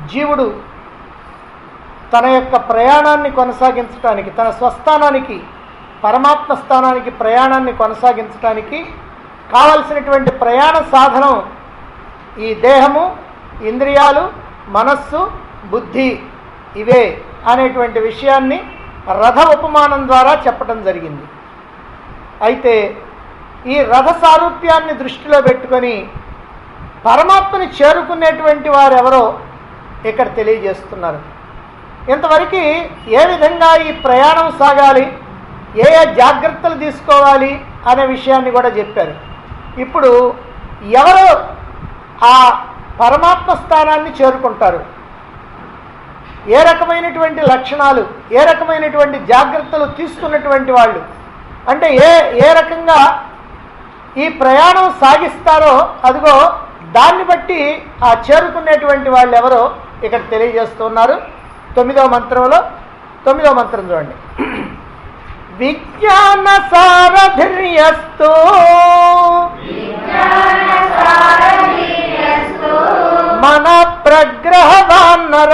జీవుడు తన యొక్క ప్రయాణాన్ని కొనసాగించడానికి తన స్వస్థానానికి పరమాత్మ స్థానానికి ప్రయాణాన్ని కొనసాగించడానికి కావలసినటువంటి ప్రయాణ సాధనం ఈ దేహము ఇంద్రియాలు మనస్సు బుద్ధి ఇవే అనేటువంటి విషయాన్ని రథ ఉపమానం ద్వారా చెప్పడం జరిగింది అయితే ఈ రథ సారూప్యాన్ని దృష్టిలో పెట్టుకొని పరమాత్మని చేరుకునేటువంటి వారెవరో ఇక్కడ తెలియజేస్తున్నారు ఇంతవరకు ఏ విధంగా ఈ ప్రయాణం సాగాలి ఏ ఏ జాగ్రత్తలు తీసుకోవాలి అనే విషయాన్ని కూడా చెప్పారు ఇప్పుడు ఎవరు ఆ పరమాత్మ స్థానాన్ని చేరుకుంటారు ఏ రకమైనటువంటి లక్షణాలు ఏ రకమైనటువంటి జాగ్రత్తలు తీసుకున్నటువంటి వాళ్ళు అంటే ఏ ఏ రకంగా ఈ ప్రయాణం సాగిస్తారో అదిగో దాన్ని బట్టి ఆ చేరుకునేటువంటి వాళ్ళు ఎవరో ఇక్కడ తెలియజేస్తున్నారు తొమ్మిదవ మంత్రంలో తొమ్మిదవ మంత్రం చూడండి విజ్ఞాన సారథిర్యస్తు మన ప్రగ్రహవాన్నర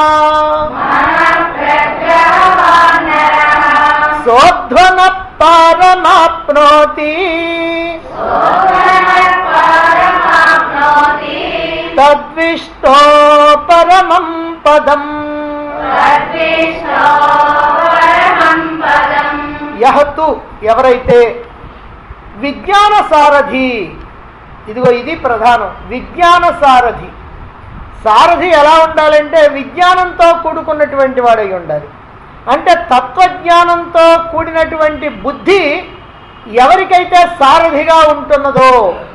సోధ్వన పారమాప్నోతి తద్విష్టో పరమం పదం యహతు ఎవరైతే విజ్ఞాన సారథి ఇదిగో ఇది ప్రధానం విజ్ఞాన సారథి సారథి ఎలా ఉండాలంటే విజ్ఞానంతో కూడుకున్నటువంటి వాడై ఉండాలి అంటే తత్వజ్ఞానంతో కూడినటువంటి బుద్ధి ఎవరికైతే సారథిగా ఉంటున్నదో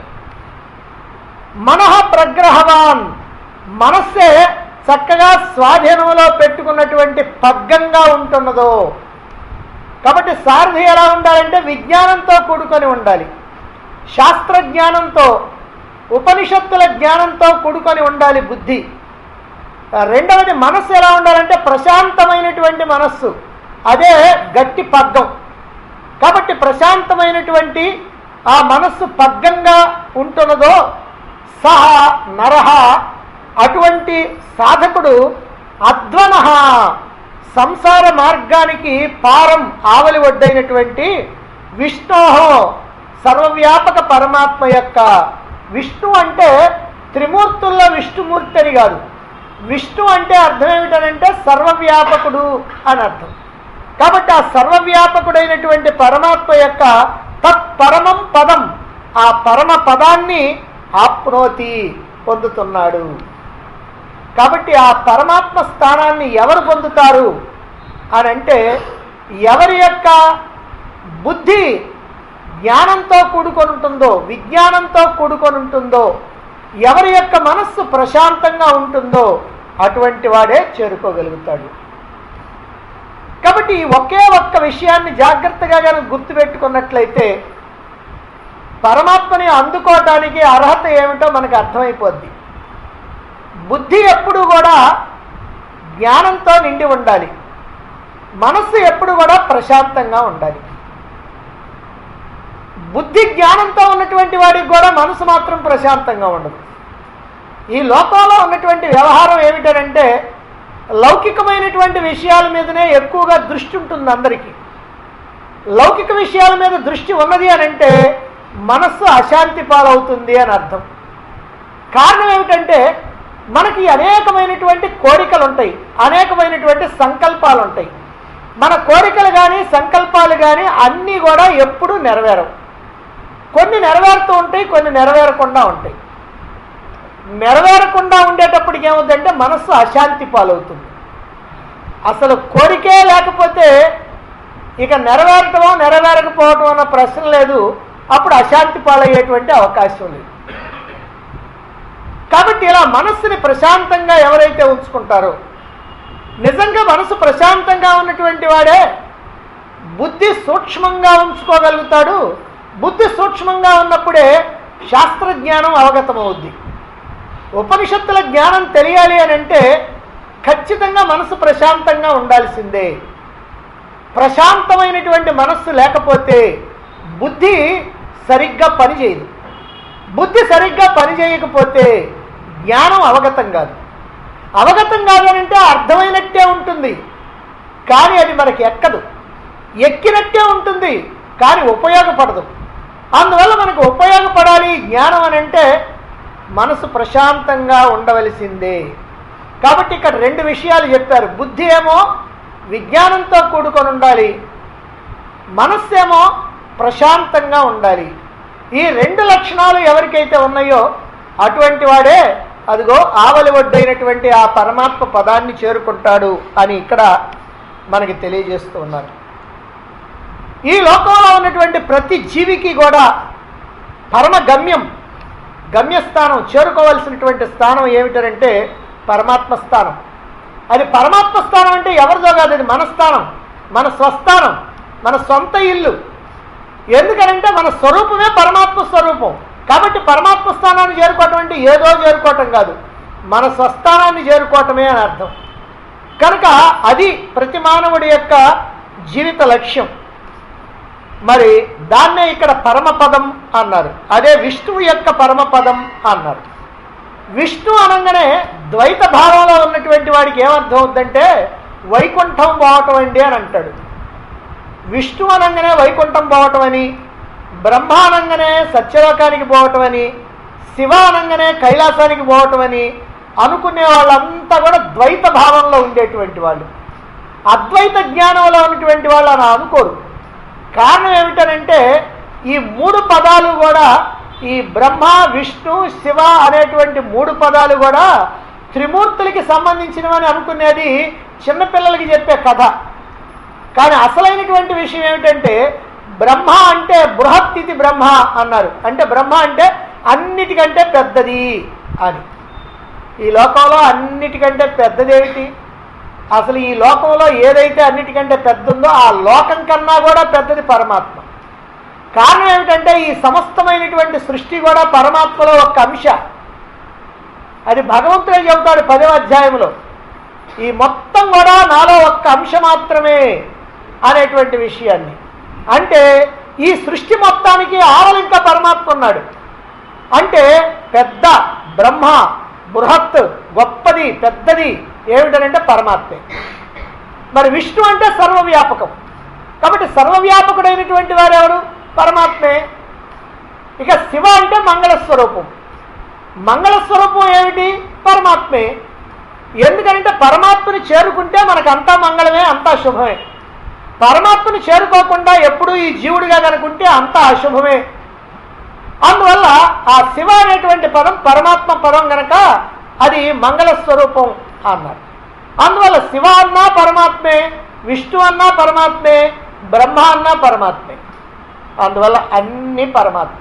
మనః ప్రగ్రహవాన్ మనస్సే చక్కగా స్వాధీనంలో పెట్టుకున్నటువంటి పగ్గంగా ఉంటున్నదో కాబట్టి సారథి ఎలా ఉండాలంటే విజ్ఞానంతో కూడుకొని ఉండాలి శాస్త్రజ్ఞానంతో ఉపనిషత్తుల జ్ఞానంతో కూడుకొని ఉండాలి బుద్ధి రెండవది మనస్సు ఎలా ఉండాలంటే ప్రశాంతమైనటువంటి మనస్సు అదే గట్టి పగ్గం కాబట్టి ప్రశాంతమైనటువంటి ఆ మనస్సు పగ్గంగా ఉంటున్నదో సహ నరహ అటువంటి సాధకుడు అధ్వన సంసార మార్గానికి పారం ఆవలి ఒడ్డైనటువంటి విష్ణోహో సర్వవ్యాపక పరమాత్మ యొక్క విష్ణు అంటే త్రిమూర్తుల్లో విష్ణుమూర్తి అని కాదు విష్ణు అంటే అర్థం ఏమిటనంటే సర్వవ్యాపకుడు అని అర్థం కాబట్టి ఆ సర్వవ్యాపకుడైనటువంటి పరమాత్మ యొక్క తత్పరమం పదం ఆ పరమ పదాన్ని ఆప్నోతి పొందుతున్నాడు కాబట్టి ఆ పరమాత్మ స్థానాన్ని ఎవరు పొందుతారు అని అంటే ఎవరి యొక్క బుద్ధి జ్ఞానంతో కూడుకొని ఉంటుందో విజ్ఞానంతో కూడుకొని ఉంటుందో ఎవరి యొక్క మనస్సు ప్రశాంతంగా ఉంటుందో అటువంటి వాడే చేరుకోగలుగుతాడు కాబట్టి ఈ ఒకే ఒక్క విషయాన్ని జాగ్రత్తగా కనుక గుర్తుపెట్టుకున్నట్లయితే పరమాత్మని అందుకోవటానికి అర్హత ఏమిటో మనకు అర్థమైపోద్ది బుద్ధి ఎప్పుడు కూడా జ్ఞానంతో నిండి ఉండాలి మనస్సు ఎప్పుడు కూడా ప్రశాంతంగా ఉండాలి బుద్ధి జ్ఞానంతో ఉన్నటువంటి వాడికి కూడా మనసు మాత్రం ప్రశాంతంగా ఉండదు ఈ లోకంలో ఉన్నటువంటి వ్యవహారం ఏమిటంటే లౌకికమైనటువంటి విషయాల మీదనే ఎక్కువగా దృష్టి ఉంటుంది అందరికీ లౌకిక విషయాల మీద దృష్టి ఉన్నది అని అంటే మనస్సు అశాంతి పాలవుతుంది అని అర్థం కారణం ఏమిటంటే మనకి అనేకమైనటువంటి కోరికలు ఉంటాయి అనేకమైనటువంటి సంకల్పాలు ఉంటాయి మన కోరికలు కానీ సంకల్పాలు కానీ అన్నీ కూడా ఎప్పుడూ నెరవేరవు కొన్ని నెరవేరుతూ ఉంటాయి కొన్ని నెరవేరకుండా ఉంటాయి నెరవేరకుండా ఉండేటప్పటికి ఏమవుతుందంటే మనస్సు అశాంతి పాలవుతుంది అసలు కోరికే లేకపోతే ఇక నెరవేరటమో నెరవేరకపోవటం అన్న ప్రశ్న లేదు అప్పుడు అశాంతి పాలయ్యేటువంటి అవకాశం లేదు కాబట్టి ఇలా మనస్సుని ప్రశాంతంగా ఎవరైతే ఉంచుకుంటారో నిజంగా మనసు ప్రశాంతంగా ఉన్నటువంటి వాడే బుద్ధి సూక్ష్మంగా ఉంచుకోగలుగుతాడు బుద్ధి సూక్ష్మంగా ఉన్నప్పుడే శాస్త్రజ్ఞానం అవగతమవుద్ది ఉపనిషత్తుల జ్ఞానం తెలియాలి అని అంటే ఖచ్చితంగా మనసు ప్రశాంతంగా ఉండాల్సిందే ప్రశాంతమైనటువంటి మనస్సు లేకపోతే బుద్ధి సరిగ్గా పనిచేయదు బుద్ధి సరిగ్గా పనిచేయకపోతే జ్ఞానం అవగతం కాదు అవగతం కాదనంటే అర్థమైనట్టే ఉంటుంది కానీ అది మనకి ఎక్కదు ఎక్కినట్టే ఉంటుంది కానీ ఉపయోగపడదు అందువల్ల మనకు ఉపయోగపడాలి జ్ఞానం అని అంటే మనసు ప్రశాంతంగా ఉండవలసిందే కాబట్టి ఇక్కడ రెండు విషయాలు చెప్పారు బుద్ధి ఏమో విజ్ఞానంతో కూడుకొని ఉండాలి మనస్సేమో ప్రశాంతంగా ఉండాలి ఈ రెండు లక్షణాలు ఎవరికైతే ఉన్నాయో అటువంటి వాడే అదిగో ఆవలి ఒడ్డైనటువంటి ఆ పరమాత్మ పదాన్ని చేరుకుంటాడు అని ఇక్కడ మనకి తెలియజేస్తూ ఉన్నారు ఈ లోకంలో ఉన్నటువంటి ప్రతి జీవికి కూడా పరమ గమ్యం గమ్యస్థానం చేరుకోవలసినటువంటి స్థానం ఏమిటంటే పరమాత్మ స్థానం అది పరమాత్మ స్థానం అంటే ఎవరిదో కాదు అది మన స్థానం మన స్వస్థానం మన సొంత ఇల్లు ఎందుకనంటే మన స్వరూపమే పరమాత్మ స్వరూపం కాబట్టి పరమాత్మ స్థానాన్ని చేరుకోవటం అంటే ఏదో చేరుకోవటం కాదు మన స్వస్థానాన్ని చేరుకోవటమే అని అర్థం కనుక అది ప్రతి మానవుడి యొక్క జీవిత లక్ష్యం మరి దాన్నే ఇక్కడ పరమపదం అన్నారు అదే విష్ణువు యొక్క పరమపదం అన్నారు విష్ణు అనగానే ద్వైత భావంలో ఉన్నటువంటి వాడికి ఏమర్థం అవుద్దంటే వైకుంఠం పోవటం అండి అని అంటాడు విష్ణు అనగానే వైకుంఠం పోవటం అని బ్రహ్మ అనగానే సత్యలోకానికి పోవటం అని శివ అనగానే కైలాసానికి పోవటం అని అనుకునే వాళ్ళంతా కూడా ద్వైత భావంలో ఉండేటువంటి వాళ్ళు అద్వైత జ్ఞానంలో ఉన్నటువంటి వాళ్ళు అని అనుకోరు కారణం ఏమిటనంటే ఈ మూడు పదాలు కూడా ఈ బ్రహ్మ విష్ణు శివ అనేటువంటి మూడు పదాలు కూడా త్రిమూర్తులకి సంబంధించినవని అనుకునేది చిన్నపిల్లలకి చెప్పే కథ కానీ అసలైనటువంటి విషయం ఏమిటంటే బ్రహ్మ అంటే బృహత్ ఇది బ్రహ్మ అన్నారు అంటే బ్రహ్మ అంటే అన్నిటికంటే పెద్దది అని ఈ లోకంలో అన్నిటికంటే పెద్దదేమిటి అసలు ఈ లోకంలో ఏదైతే అన్నిటికంటే పెద్ద ఉందో ఆ లోకం కన్నా కూడా పెద్దది పరమాత్మ కారణం ఏమిటంటే ఈ సమస్తమైనటువంటి సృష్టి కూడా పరమాత్మలో ఒక అంశ అది భగవంతుడే చెబుతాడు పదవ అధ్యాయంలో ఈ మొత్తం కూడా నాలో ఒక్క అంశ మాత్రమే అనేటువంటి విషయాన్ని అంటే ఈ సృష్టి మొత్తానికి ఆవలింక పరమాత్మ ఉన్నాడు అంటే పెద్ద బ్రహ్మ బృహత్ గొప్పది పెద్దది ఏమిటనంటే పరమాత్మే మరి విష్ణు అంటే సర్వవ్యాపకం కాబట్టి సర్వవ్యాపకుడైనటువంటి వారు ఎవరు పరమాత్మే ఇక శివ అంటే మంగళస్వరూపం మంగళస్వరూపం ఏమిటి పరమాత్మే ఎందుకంటే పరమాత్మని చేరుకుంటే మనకు అంతా మంగళమే అంతా శుభమే పరమాత్మని చేరుకోకుండా ఎప్పుడూ ఈ జీవుడిగా కనుకుంటే అంతా అశుభమే అందువల్ల ఆ శివ అనేటువంటి పదం పరమాత్మ పదం గనక అది మంగళస్వరూపం అన్నారు అందువల్ల శివ అన్నా పరమాత్మే విష్ణు అన్నా పరమాత్మే బ్రహ్మ అన్నా పరమాత్మే అందువల్ల అన్ని పరమాత్మ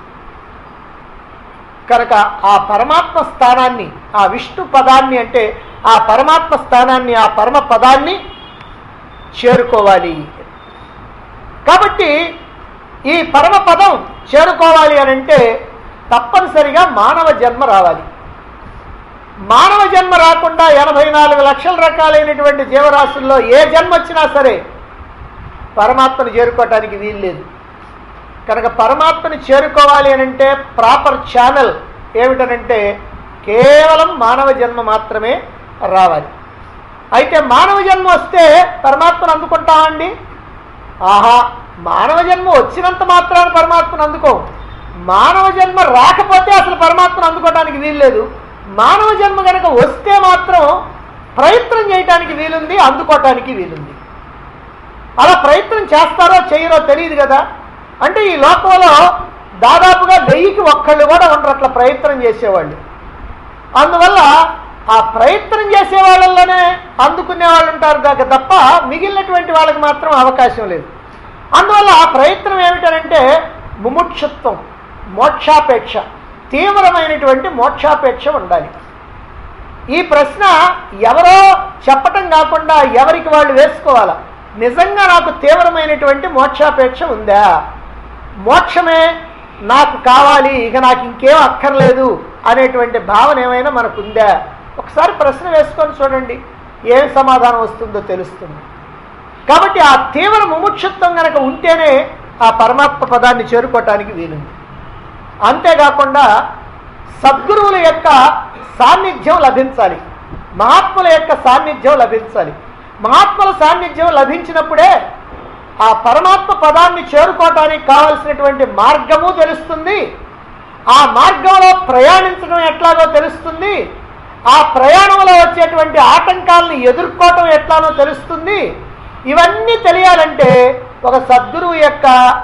కనుక ఆ పరమాత్మ స్థానాన్ని ఆ విష్ణు పదాన్ని అంటే ఆ పరమాత్మ స్థానాన్ని ఆ పరమ పదాన్ని చేరుకోవాలి కాబట్టి ఈ పరమ పదం చేరుకోవాలి అని అంటే తప్పనిసరిగా మానవ జన్మ రావాలి మానవ జన్మ రాకుండా ఎనభై నాలుగు లక్షల రకాలైనటువంటి జీవరాశుల్లో ఏ జన్మ వచ్చినా సరే పరమాత్మను చేరుకోవటానికి వీల్లేదు కనుక పరమాత్మని చేరుకోవాలి అని అంటే ప్రాపర్ ఛానల్ ఏమిటనంటే కేవలం మానవ జన్మ మాత్రమే రావాలి అయితే మానవ జన్మ వస్తే పరమాత్మను అందుకుంటామండి ఆహా మానవ జన్మ వచ్చినంత మాత్రాన పరమాత్మను అందుకో మానవ జన్మ రాకపోతే అసలు పరమాత్మను అందుకోవడానికి వీల్లేదు మానవ జన్మ కనుక వస్తే మాత్రం ప్రయత్నం చేయటానికి వీలుంది అందుకోవటానికి వీలుంది అలా ప్రయత్నం చేస్తారో చేయరో తెలియదు కదా అంటే ఈ లోకంలో దాదాపుగా వెయ్యికి ఒక్కళ్ళు కూడా ఉండరు అట్లా ప్రయత్నం చేసేవాళ్ళు అందువల్ల ఆ ప్రయత్నం చేసే వాళ్ళల్లోనే అందుకునే వాళ్ళు ఉంటారు దాకా తప్ప మిగిలినటువంటి వాళ్ళకి మాత్రం అవకాశం లేదు అందువల్ల ఆ ప్రయత్నం ఏమిటనంటే ముముక్షత్వం మోక్షాపేక్ష తీవ్రమైనటువంటి మోక్షాపేక్ష ఉండాలి ఈ ప్రశ్న ఎవరో చెప్పటం కాకుండా ఎవరికి వాళ్ళు వేసుకోవాలా నిజంగా నాకు తీవ్రమైనటువంటి మోక్షాపేక్ష ఉందా మోక్షమే నాకు కావాలి ఇక నాకు ఇంకేం అక్కర్లేదు అనేటువంటి భావన ఏమైనా మనకు ఉందా ఒకసారి ప్రశ్న వేసుకొని చూడండి ఏం సమాధానం వస్తుందో తెలుస్తుంది కాబట్టి ఆ తీవ్ర ముముక్షత్వం కనుక ఉంటేనే ఆ పరమాత్మ పదాన్ని చేరుకోవటానికి వీలుంది అంతేకాకుండా సద్గురువుల యొక్క సాన్నిధ్యం లభించాలి మహాత్ముల యొక్క సాన్నిధ్యం లభించాలి మహాత్ముల సాన్నిధ్యం లభించినప్పుడే ఆ పరమాత్మ పదాన్ని చేరుకోవటానికి కావలసినటువంటి మార్గము తెలుస్తుంది ఆ మార్గంలో ప్రయాణించడం ఎట్లాగో తెలుస్తుంది ఆ ప్రయాణంలో వచ్చేటువంటి ఆటంకాలను ఎదుర్కోవటం ఎట్లానో తెలుస్తుంది ఇవన్నీ తెలియాలంటే ఒక సద్గురువు యొక్క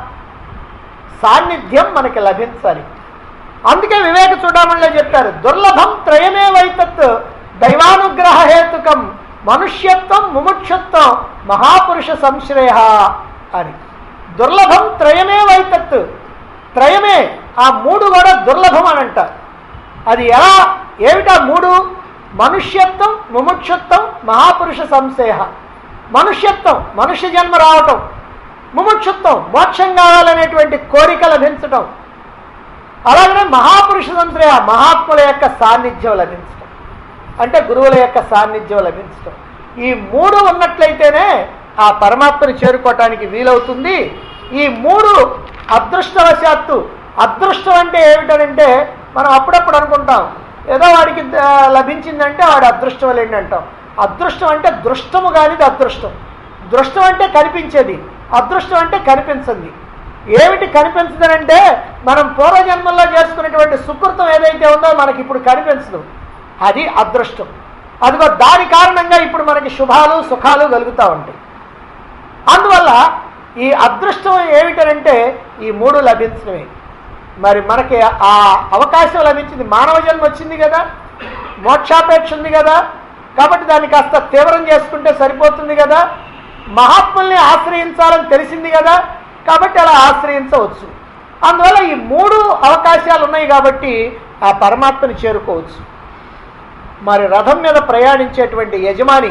సాన్నిధ్యం మనకి లభించాలి అందుకే వివేక చూడమణిలో చెప్పారు దుర్లభం త్రయమే వైతత్ దైవానుగ్రహ హేతుకం మనుష్యత్వం ముముక్షత్వం మహాపురుష సంశ్రయ అని దుర్లభం త్రయమే వైతత్ త్రయమే ఆ మూడు కూడా దుర్లభం అని అంటారు అది ఎలా ఏమిటా మూడు మనుష్యత్వం ముముక్షత్వం మహాపురుష సంశయ మనుష్యత్వం మనుష్య జన్మ రావటం ముముక్షత్వం మోక్షం కావాలనేటువంటి కోరిక లభించటం అలాగనే మహాపురుష సంశ్రయ మహాత్ముల యొక్క సాన్నిధ్యం లభించటం అంటే గురువుల యొక్క సాన్నిధ్యం లభించటం ఈ మూడు ఉన్నట్లయితేనే ఆ పరమాత్మని చేరుకోవటానికి వీలవుతుంది ఈ మూడు అదృష్టవశాత్తు అదృష్టం అంటే ఏమిటనంటే మనం అప్పుడప్పుడు అనుకుంటాం ఏదో వాడికి ఆ, లభించిందంటే వాడు అదృష్టం లేండి అంటాం అదృష్టం అంటే దృష్టము కానిది అదృష్టం దృష్టం అంటే కనిపించేది అదృష్టం అంటే కనిపించింది ఏమిటి కనిపించదనంటే మనం పూర్వజన్మల్లో చేసుకున్నటువంటి సుకృతం ఏదైతే ఉందో మనకి ఇప్పుడు కనిపించదు అది అదృష్టం అదిగో దాని కారణంగా ఇప్పుడు మనకి శుభాలు సుఖాలు కలుగుతూ ఉంటాయి అందువల్ల ఈ అదృష్టం ఏమిటనంటే ఈ మూడు లభించడమే మరి మనకి ఆ అవకాశం లభించింది మానవ జన్మ వచ్చింది కదా మోక్షాపేక్ష ఉంది కదా కాబట్టి దాన్ని కాస్త తీవ్రం చేసుకుంటే సరిపోతుంది కదా మహాత్ముల్ని ఆశ్రయించాలని తెలిసింది కదా కాబట్టి అలా ఆశ్రయించవచ్చు అందువల్ల ఈ మూడు అవకాశాలు ఉన్నాయి కాబట్టి ఆ పరమాత్మని చేరుకోవచ్చు మరి రథం మీద ప్రయాణించేటువంటి యజమాని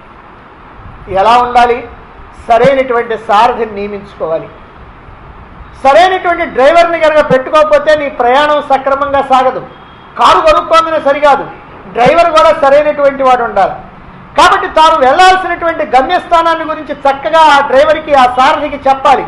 ఎలా ఉండాలి సరైనటువంటి సారథిని నియమించుకోవాలి సరైనటువంటి డ్రైవర్ని కనుక పెట్టుకోకపోతే నీ ప్రయాణం సక్రమంగా సాగదు కారు కొనుక్కోగానే సరికాదు డ్రైవర్ కూడా సరైనటువంటి వాడు ఉండాలి కాబట్టి తాను వెళ్ళాల్సినటువంటి గమ్యస్థానాన్ని గురించి చక్కగా ఆ డ్రైవర్కి ఆ సారథికి చెప్పాలి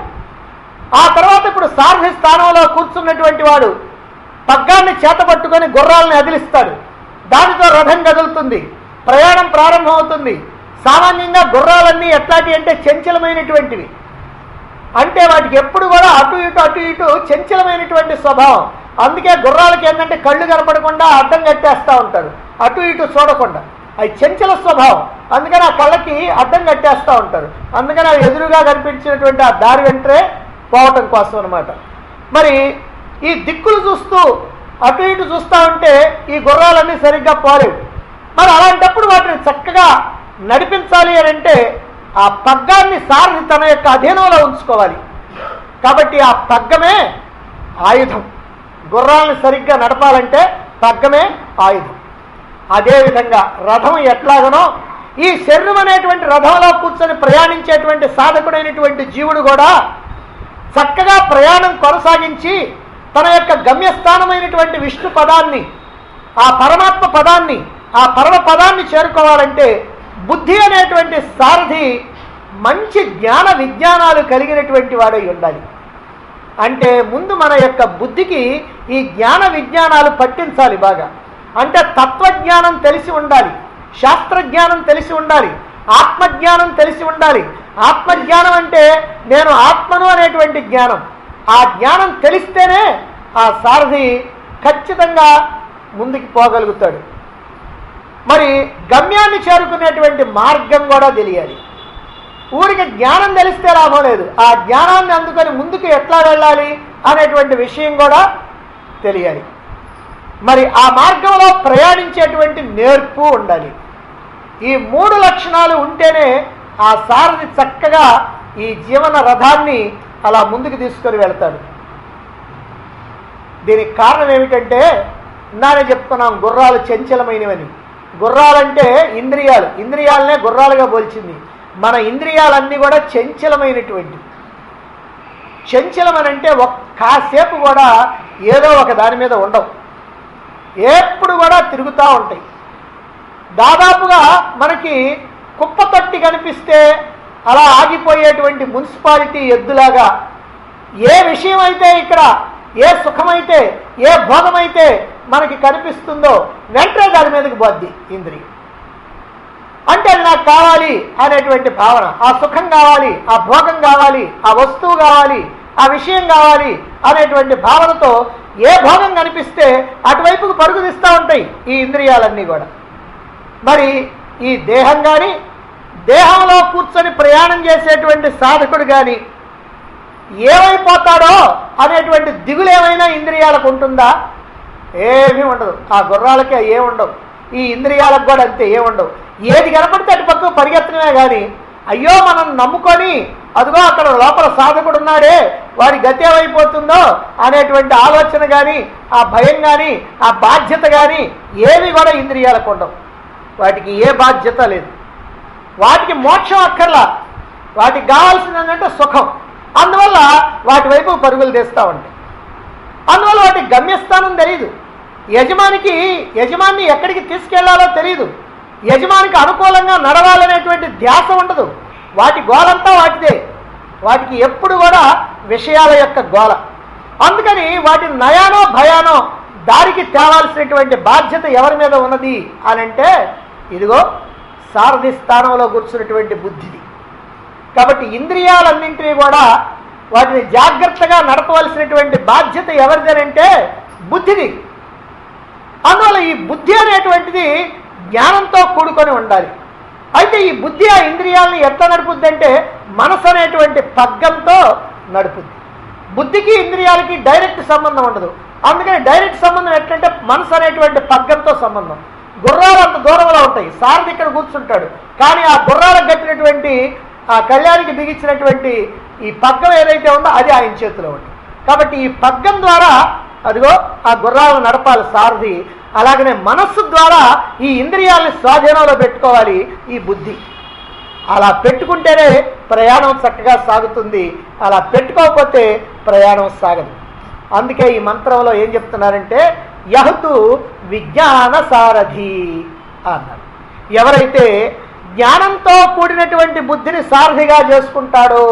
ఆ తర్వాత ఇప్పుడు సారథి స్థానంలో కూర్చున్నటువంటి వాడు పగ్గాన్ని చేతపట్టుకొని గుర్రాలను అదిలిస్తాడు దానితో రథం కదులుతుంది ప్రయాణం ప్రారంభమవుతుంది సామాన్యంగా గుర్రాలన్నీ ఎట్లాంటి అంటే చంచలమైనటువంటివి అంటే వాటికి ఎప్పుడు కూడా అటు ఇటు అటు ఇటు చంచలమైనటువంటి స్వభావం అందుకే గుర్రాలకి ఏంటంటే కళ్ళు కనపడకుండా అడ్డం కట్టేస్తూ ఉంటారు అటు ఇటు చూడకుండా అవి చంచల స్వభావం అందుకని ఆ కళ్ళకి అడ్డం కట్టేస్తూ ఉంటారు అందుకని అవి ఎదురుగా కనిపించినటువంటి ఆ దారి వెంటనే పోవటం కోసం అనమాట మరి ఈ దిక్కులు చూస్తూ అటు ఇటు చూస్తూ ఉంటే ఈ గుర్రాలన్నీ సరిగ్గా పోలేవు మరి అలాంటప్పుడు వాటిని చక్కగా నడిపించాలి అని అంటే ఆ పగ్గాన్ని సారథి తన యొక్క అధీనంలో ఉంచుకోవాలి కాబట్టి ఆ పగ్గమే ఆయుధం గుర్రాలను సరిగ్గా నడపాలంటే పగ్గమే ఆయుధం అదేవిధంగా రథం ఎట్లాగనో ఈ శరీరం అనేటువంటి రథంలో కూర్చొని ప్రయాణించేటువంటి సాధకుడైనటువంటి జీవుడు కూడా చక్కగా ప్రయాణం కొనసాగించి తన యొక్క గమ్యస్థానమైనటువంటి విష్ణు పదాన్ని ఆ పరమాత్మ పదాన్ని ఆ పరమ పదాన్ని చేరుకోవాలంటే బుద్ధి అనేటువంటి సారథి మంచి జ్ఞాన విజ్ఞానాలు కలిగినటువంటి వాడై ఉండాలి అంటే ముందు మన యొక్క బుద్ధికి ఈ జ్ఞాన విజ్ఞానాలు పట్టించాలి బాగా అంటే తత్వజ్ఞానం తెలిసి ఉండాలి శాస్త్రజ్ఞానం తెలిసి ఉండాలి ఆత్మజ్ఞానం తెలిసి ఉండాలి ఆత్మజ్ఞానం అంటే నేను ఆత్మను అనేటువంటి జ్ఞానం ఆ జ్ఞానం తెలిస్తేనే ఆ సారథి ఖచ్చితంగా ముందుకు పోగలుగుతాడు మరి గమ్యాన్ని చేరుకునేటువంటి మార్గం కూడా తెలియాలి ఊరికి జ్ఞానం తెలిస్తే లాభం లేదు ఆ జ్ఞానాన్ని అందుకొని ముందుకు ఎట్లా వెళ్ళాలి అనేటువంటి విషయం కూడా తెలియాలి మరి ఆ మార్గంలో ప్రయాణించేటువంటి నేర్పు ఉండాలి ఈ మూడు లక్షణాలు ఉంటేనే ఆ సారథి చక్కగా ఈ జీవన రథాన్ని అలా ముందుకు తీసుకొని వెళ్తాడు దీనికి కారణం ఏమిటంటే ఇందానే చెప్తున్నాం గుర్రాలు చంచలమైనవని గుర్రాలంటే ఇంద్రియాలు ఇంద్రియాలనే గుర్రాలుగా పోల్చింది మన ఇంద్రియాలన్నీ కూడా చంచలమైనటువంటి చంచలమనంటే ఒక్క కాసేపు కూడా ఏదో ఒక దాని మీద ఉండవు ఎప్పుడు కూడా తిరుగుతూ ఉంటాయి దాదాపుగా మనకి కుప్ప తొట్టి కనిపిస్తే అలా ఆగిపోయేటువంటి మున్సిపాలిటీ ఎద్దులాగా ఏ విషయం అయితే ఇక్కడ ఏ సుఖమైతే ఏ భోగమైతే మనకి కనిపిస్తుందో వెంటనే దాని మీదకి పోద్ది ఇంద్రియం అంటే అది నాకు కావాలి అనేటువంటి భావన ఆ సుఖం కావాలి ఆ భోగం కావాలి ఆ వస్తువు కావాలి ఆ విషయం కావాలి అనేటువంటి భావనతో ఏ భోగం కనిపిస్తే అటువైపుకు పరుగు తీస్తూ ఉంటాయి ఈ ఇంద్రియాలన్నీ కూడా మరి ఈ దేహం కానీ దేహంలో కూర్చొని ప్రయాణం చేసేటువంటి సాధకుడు కానీ ఏమైపోతాడో అనేటువంటి దిగులు ఏమైనా ఇంద్రియాలకు ఉంటుందా ఏమీ ఉండదు ఆ గుర్రాలకి ఏముండవు ఈ ఇంద్రియాలకు కూడా అంతే ఏముండవు ఏది కనపడితే అటు పక్క పరిగెత్తడమే కానీ అయ్యో మనం నమ్ముకొని అదిగో అక్కడ లోపల సాధకుడు ఉన్నాడే వాడి గతి ఏమైపోతుందో అనేటువంటి ఆలోచన కానీ ఆ భయం కానీ ఆ బాధ్యత కానీ ఏవి కూడా ఇంద్రియాలకు ఉండవు వాటికి ఏ బాధ్యత లేదు వాటికి మోక్షం అక్కర్లా వాటికి కావాల్సింది ఏంటంటే సుఖం అందువల్ల వాటి వైపు పరుగులు తీస్తూ ఉంటాయి అందువల్ల వాటికి గమ్యస్థానం తెలియదు యజమానికి యజమాన్ని ఎక్కడికి తీసుకెళ్లాలో తెలియదు యజమానికి అనుకూలంగా నడవాలనేటువంటి ధ్యాస ఉండదు వాటి గోలంతా వాటిదే వాటికి ఎప్పుడు కూడా విషయాల యొక్క గోల అందుకని వాటి నయానో భయానో దారికి తేవాల్సినటువంటి బాధ్యత ఎవరి మీద ఉన్నది అని అంటే ఇదిగో సారథి స్థానంలో కూర్చున్నటువంటి బుద్ధిది కాబట్టి ఇంద్రియాలన్నింటినీ కూడా వాటిని జాగ్రత్తగా నడపవలసినటువంటి బాధ్యత ఎవరిదేనంటే బుద్ధిది అందువల్ల ఈ బుద్ధి అనేటువంటిది జ్ఞానంతో కూడుకొని ఉండాలి అయితే ఈ బుద్ధి ఆ ఇంద్రియాలను ఎట్లా నడుపుద్ది అంటే మనసు అనేటువంటి పగ్గంతో నడుపుద్ది బుద్ధికి ఇంద్రియాలకి డైరెక్ట్ సంబంధం ఉండదు అందుకని డైరెక్ట్ సంబంధం ఎట్లంటే మనసు అనేటువంటి పగ్గంతో సంబంధం గుర్రాలు అంత దూరంలో ఉంటాయి సారథి ఇక్కడ కూర్చుంటాడు కానీ ఆ గుర్రాలకు కట్టినటువంటి ఆ కళ్యాణికి బిగించినటువంటి ఈ పగ్గం ఏదైతే ఉందో అది ఆయన చేతిలో ఉంటుంది కాబట్టి ఈ పగ్గం ద్వారా అదిగో ఆ గుర్రాలను నడపాలి సారథి అలాగనే మనస్సు ద్వారా ఈ ఇంద్రియాలని స్వాధీనంలో పెట్టుకోవాలి ఈ బుద్ధి అలా పెట్టుకుంటేనే ప్రయాణం చక్కగా సాగుతుంది అలా పెట్టుకోకపోతే ప్రయాణం సాగదు అందుకే ఈ మంత్రంలో ఏం చెప్తున్నారంటే యహతు విజ్ఞాన సారథి అన్నారు ఎవరైతే జ్ఞానంతో కూడినటువంటి బుద్ధిని సారథిగా చేసుకుంటాడో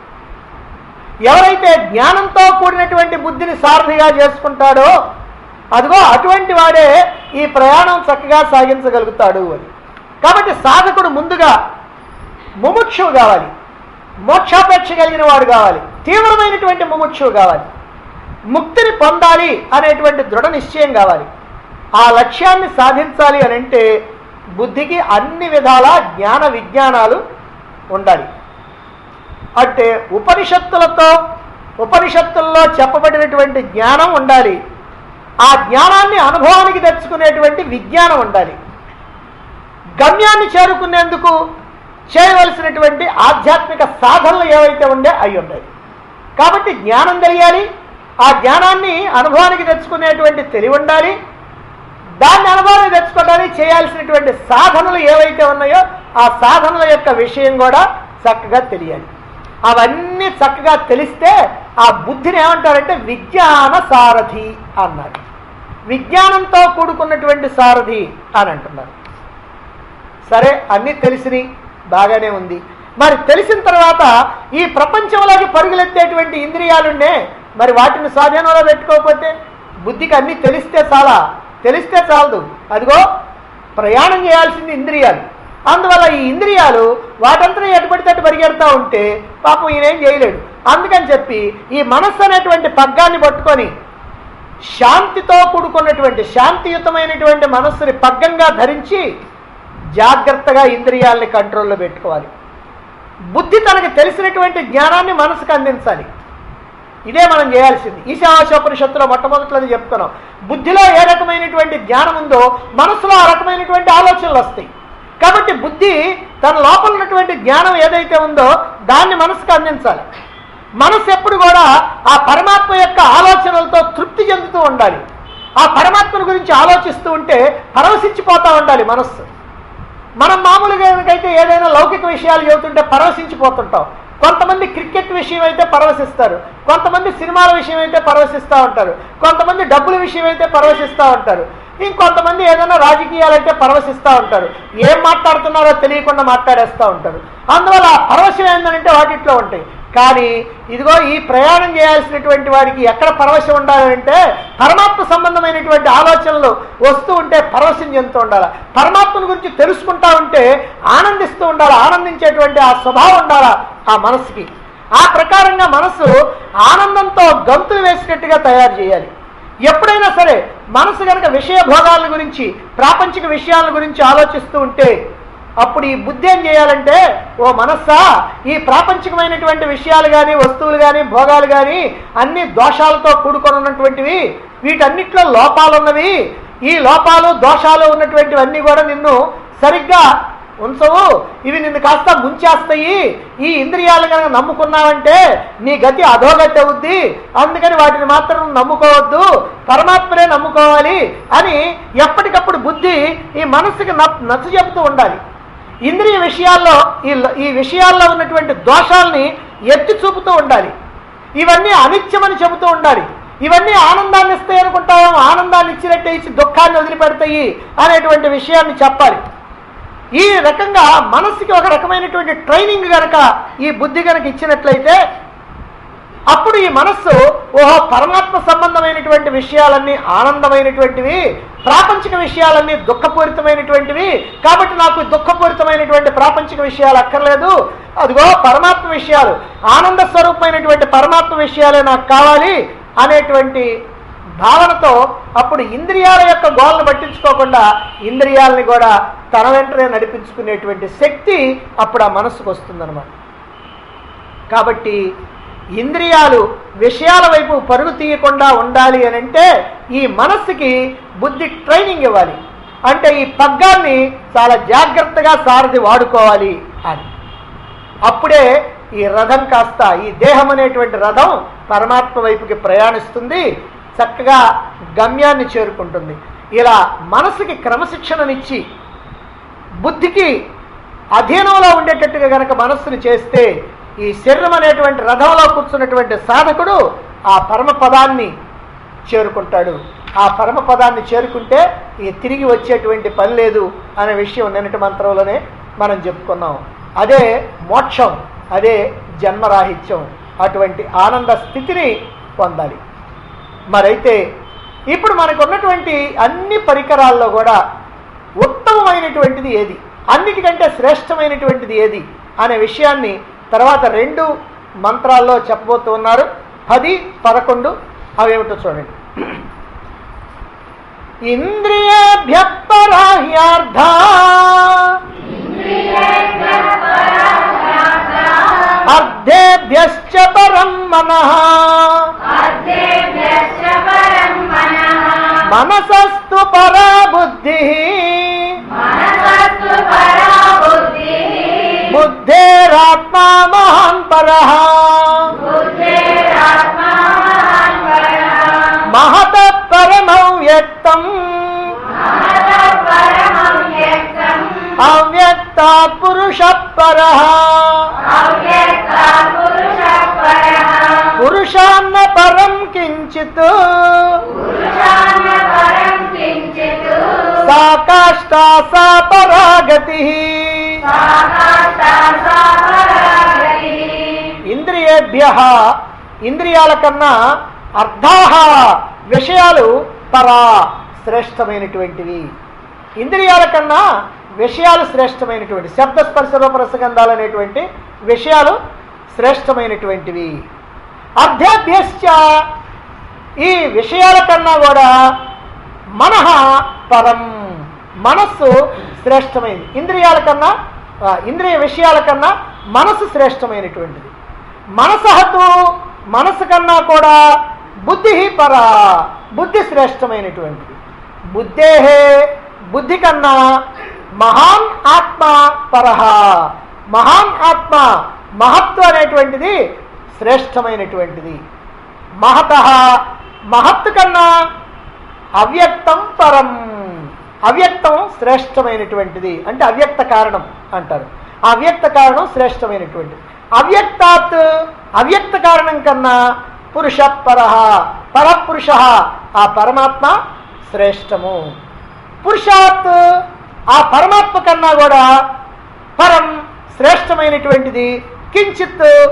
ఎవరైతే జ్ఞానంతో కూడినటువంటి బుద్ధిని సారథిగా చేసుకుంటాడో అదిగో అటువంటి వాడే ఈ ప్రయాణం చక్కగా సాగించగలుగుతాడు అని కాబట్టి సాధకుడు ముందుగా ముముక్షువు కావాలి మోక్షాపేక్ష కలిగిన వాడు కావాలి తీవ్రమైనటువంటి ముముక్షువు కావాలి ముక్తిని పొందాలి అనేటువంటి దృఢ నిశ్చయం కావాలి ఆ లక్ష్యాన్ని సాధించాలి అని అంటే బుద్ధికి అన్ని విధాల జ్ఞాన విజ్ఞానాలు ఉండాలి అంటే ఉపనిషత్తులతో ఉపనిషత్తుల్లో చెప్పబడినటువంటి జ్ఞానం ఉండాలి ఆ జ్ఞానాన్ని అనుభవానికి తెచ్చుకునేటువంటి విజ్ఞానం ఉండాలి గమ్యాన్ని చేరుకునేందుకు చేయవలసినటువంటి ఆధ్యాత్మిక సాధనలు ఏవైతే ఉండే అవి ఉన్నాయి కాబట్టి జ్ఞానం తెలియాలి ఆ జ్ఞానాన్ని అనుభవానికి తెచ్చుకునేటువంటి తెలివి ఉండాలి దాన్ని అనుభవానికి తెచ్చుకోవడానికి చేయాల్సినటువంటి సాధనలు ఏవైతే ఉన్నాయో ఆ సాధనల యొక్క విషయం కూడా చక్కగా తెలియాలి అవన్నీ చక్కగా తెలిస్తే ఆ బుద్ధిని ఏమంటారంటే విజ్ఞాన సారథి అన్నారు విజ్ఞానంతో కూడుకున్నటువంటి సారథి అని అంటున్నారు సరే అన్నీ తెలిసినాయి బాగానే ఉంది మరి తెలిసిన తర్వాత ఈ ప్రపంచంలోకి పరుగులెత్తేటువంటి ఇంద్రియాలుండే మరి వాటిని స్వాధీనంలో పెట్టుకోకపోతే బుద్ధికి అన్నీ తెలిస్తే చాలా తెలిస్తే చాలదు అదిగో ప్రయాణం చేయాల్సింది ఇంద్రియాలు అందువల్ల ఈ ఇంద్రియాలు వాటంతా ఎటుపడితే అటు పరిగెడతా ఉంటే పాపం ఈయనేం చేయలేడు అందుకని చెప్పి ఈ మనస్సు అనేటువంటి పగ్గాన్ని పట్టుకొని శాంతితో కూడుకున్నటువంటి శాంతియుతమైనటువంటి మనస్సుని పగ్గంగా ధరించి జాగ్రత్తగా ఇంద్రియాలని కంట్రోల్లో పెట్టుకోవాలి బుద్ధి తనకు తెలిసినటువంటి జ్ఞానాన్ని మనసుకు అందించాలి ఇదే మనం చేయాల్సింది ఈశావాసోపనిషత్తులో మొట్టమొదటిలోది చెప్తున్నాం బుద్ధిలో ఏ రకమైనటువంటి జ్ఞానం ఉందో మనసులో ఆ రకమైనటువంటి ఆలోచనలు వస్తాయి కాబట్టి బుద్ధి తన లోపల ఉన్నటువంటి జ్ఞానం ఏదైతే ఉందో దాన్ని మనసుకు అందించాలి మనసు ఎప్పుడు కూడా ఆ పరమాత్మ యొక్క ఆలోచనలతో తృప్తి చెందుతూ ఉండాలి ఆ పరమాత్మను గురించి ఆలోచిస్తూ ఉంటే పరవశించిపోతూ ఉండాలి మనస్సు మనం మామూలుగా అయితే ఏదైనా లౌకిక విషయాలు చెబుతుంటే పరవశించిపోతుంటాం కొంతమంది క్రికెట్ విషయం అయితే పరవశిస్తారు కొంతమంది సినిమాల విషయం అయితే పరవశిస్తూ ఉంటారు కొంతమంది డబ్బుల విషయం అయితే పరవశిస్తూ ఉంటారు ఇంకొంతమంది ఏదైనా రాజకీయాలు అయితే పరవశిస్తూ ఉంటారు ఏం మాట్లాడుతున్నారో తెలియకుండా మాట్లాడేస్తూ ఉంటారు అందువల్ల ఆ పరవశం ఏంటంటే వాటిట్లో ఉంటాయి కానీ ఇదిగో ఈ ప్రయాణం చేయాల్సినటువంటి వాడికి ఎక్కడ పరవశం ఉండాలంటే పరమాత్మ సంబంధమైనటువంటి ఆలోచనలు వస్తూ ఉంటే పరవశం చెందుతూ ఉండాలి పరమాత్మను గురించి తెలుసుకుంటా ఉంటే ఆనందిస్తూ ఉండాలి ఆనందించేటువంటి ఆ స్వభావం ఉండాలి ఆ మనసుకి ఆ ప్రకారంగా మనసు ఆనందంతో గంతులు వేసినట్టుగా తయారు చేయాలి ఎప్పుడైనా సరే మనసు కనుక విషయ భోగాల గురించి ప్రాపంచిక విషయాల గురించి ఆలోచిస్తూ ఉంటే అప్పుడు ఈ బుద్ధి ఏం చేయాలంటే ఓ మనస్సా ఈ ప్రాపంచికమైనటువంటి విషయాలు కానీ వస్తువులు కానీ భోగాలు కానీ అన్ని దోషాలతో కూడుకొని ఉన్నటువంటివి వీటన్నిటిలో లోపాలు ఉన్నవి ఈ లోపాలు దోషాలు ఉన్నటువంటివన్నీ కూడా నిన్ను సరిగ్గా ఉంచవు ఇవి నిన్ను కాస్త ముంచేస్తాయి ఈ ఇంద్రియాలు కనుక నమ్ముకున్నావంటే నీ గతి అధోగతి అవుద్ది అందుకని వాటిని మాత్రం నమ్ముకోవద్దు పరమాత్మనే నమ్ముకోవాలి అని ఎప్పటికప్పుడు బుద్ధి ఈ మనసుకి నచ్చ చెబుతూ ఉండాలి ఇంద్రియ విషయాల్లో ఈ ఈ విషయాల్లో ఉన్నటువంటి దోషాల్ని ఎత్తి చూపుతూ ఉండాలి ఇవన్నీ అనిత్యమని చెబుతూ ఉండాలి ఇవన్నీ ఆనందాన్ని ఇస్తాయి అనుకుంటాం ఆనందాన్ని ఇచ్చినట్టే ఇచ్చి దుఃఖాన్ని వదిలిపెడతాయి అనేటువంటి విషయాన్ని చెప్పాలి ఈ రకంగా మనసుకి ఒక రకమైనటువంటి ట్రైనింగ్ గనక ఈ బుద్ధి గనక ఇచ్చినట్లయితే అప్పుడు ఈ మనస్సు ఓహో పరమాత్మ సంబంధమైనటువంటి విషయాలన్నీ ఆనందమైనటువంటివి ప్రాపంచిక విషయాలన్నీ దుఃఖపూరితమైనటువంటివి కాబట్టి నాకు దుఃఖపూరితమైనటువంటి ప్రాపంచిక విషయాలు అక్కర్లేదు అదిగో పరమాత్మ విషయాలు ఆనంద స్వరూపమైనటువంటి పరమాత్మ విషయాలే నాకు కావాలి అనేటువంటి భావనతో అప్పుడు ఇంద్రియాల యొక్క గోలను పట్టించుకోకుండా ఇంద్రియాలని కూడా తన వెంటనే నడిపించుకునేటువంటి శక్తి అప్పుడు ఆ మనస్సుకు వస్తుందన్నమాట కాబట్టి ఇంద్రియాలు విషయాల వైపు పరుగు తీయకుండా ఉండాలి అని అంటే ఈ మనస్సుకి బుద్ధి ట్రైనింగ్ ఇవ్వాలి అంటే ఈ పగ్గాన్ని చాలా జాగ్రత్తగా సారథి వాడుకోవాలి అని అప్పుడే ఈ రథం కాస్త ఈ దేహం అనేటువంటి రథం పరమాత్మ వైపుకి ప్రయాణిస్తుంది చక్కగా గమ్యాన్ని చేరుకుంటుంది ఇలా మనసుకి క్రమశిక్షణనిచ్చి బుద్ధికి అధీనంలో ఉండేటట్టుగా గనక మనస్సును చేస్తే ఈ శరీరం అనేటువంటి రథంలో కూర్చున్నటువంటి సాధకుడు ఆ పరమ పదాన్ని చేరుకుంటాడు ఆ పరమ పదాన్ని చేరుకుంటే ఈ తిరిగి వచ్చేటువంటి పని లేదు అనే విషయం నిన్నటి మంత్రంలోనే మనం చెప్పుకున్నాం అదే మోక్షం అదే జన్మరాహిత్యం అటువంటి ఆనంద స్థితిని పొందాలి మరైతే ఇప్పుడు మనకు ఉన్నటువంటి అన్ని పరికరాల్లో కూడా ఉత్తమమైనటువంటిది ఏది అన్నిటికంటే శ్రేష్టమైనటువంటిది ఏది అనే విషయాన్ని తర్వాత రెండు మంత్రాల్లో చెప్పబోతూ ఉన్నారు పది పదకొండు అవేమిటో చూడండి ఇంద్రియేభ్య పరాహ్యార్థ అర్ధేభ్యశ్చ పరం మనః మనసస్తు పరా బుద్ధి బుద్ధేరాత్మా మహాన్ పరః మహత పరమవ్యక్తం అవ్యక్తాత్ పురుష పరః పురుషాన్న పరం కించిత్ సా కాష్టా సా పరాగతి ఇంద్రియేభ్య ఇంద్రియాల కన్నా అర్ధాహ విషయాలు పరా శ్రేష్టమైనటువంటివి ఇంద్రియాల కన్నా విషయాలు శ్రేష్టమైనటువంటి శబ్ద స్పర్శ రూప రసగంధాలు అనేటువంటి విషయాలు శ్రేష్టమైనటువంటివి అర్ధాభ్యశ్చ ఈ విషయాల కన్నా కూడా మనః పరం మనస్సు శ్రేష్టమైనది ఇంద్రియాల కన్నా ఆ, ఇంద్రియ విషయాల కన్నా మనసు శ్రేష్టమైనటువంటిది మనసహతు మనసు కన్నా కూడా బుద్ధి పర బుద్ధి శ్రేష్టమైనటువంటిది బుద్ధేహే బుద్ధి కన్నా మహాన్ ఆత్మ పరహ మహాన్ ఆత్మ మహత్వం అనేటువంటిది శ్రేష్టమైనటువంటిది మహత మహత్తు కన్నా అవ్యక్తం పరం అవ్యక్తం శ్రేష్టమైనటువంటిది అంటే అవ్యక్త కారణం అంటారు ఆ అవ్యక్త కారణం శ్రేష్టమైనటువంటిది అవ్యక్తాత్ అవ్యక్త కారణం కన్నా పురుష పర పరపురుష ఆ పరమాత్మ శ్రేష్టము పురుషాత్ ఆ పరమాత్మ కన్నా కూడా పరం శ్రేష్టమైనటువంటిది కించిత్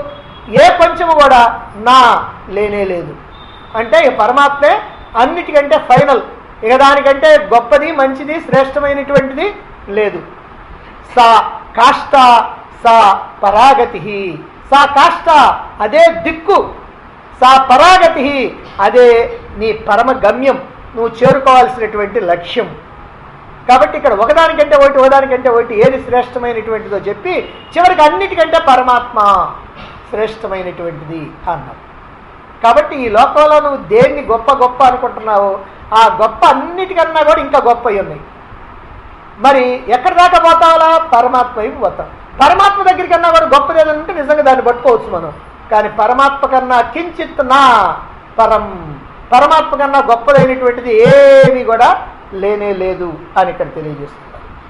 ఏ కొంచెము కూడా నా లేనే లేదు అంటే ఈ పరమాత్మే అన్నిటికంటే ఫైనల్ ఇక దానికంటే గొప్పది మంచిది శ్రేష్టమైనటువంటిది లేదు సా కాష్ట సా పరాగతి సా కాష్ట అదే దిక్కు సా పరాగతి అదే నీ పరమ గమ్యం నువ్వు చేరుకోవాల్సినటువంటి లక్ష్యం కాబట్టి ఇక్కడ ఒకదానికంటే ఒకటి ఒకదానికంటే ఒకటి ఏది శ్రేష్టమైనటువంటిదో చెప్పి చివరికి అన్నిటికంటే పరమాత్మ శ్రేష్టమైనటువంటిది అన్నారు కాబట్టి ఈ లోకంలో నువ్వు దేన్ని గొప్ప గొప్ప అనుకుంటున్నావో ఆ గొప్ప అన్నిటికన్నా కూడా ఇంకా గొప్ప ఉన్నాయి మరి ఎక్కడి దాకా పోతావులా పరమాత్మ వైపు పోతాం పరమాత్మ దగ్గర కన్నా కూడా గొప్పది ఏదంటే నిజంగా దాన్ని పట్టుకోవచ్చు మనం కానీ పరమాత్మ కన్నా కించిత్ నా పరం పరమాత్మ కన్నా గొప్పదైనటువంటిది ఏమీ కూడా లేనే లేదు అని ఇక్కడ తెలియజేస్తున్నారు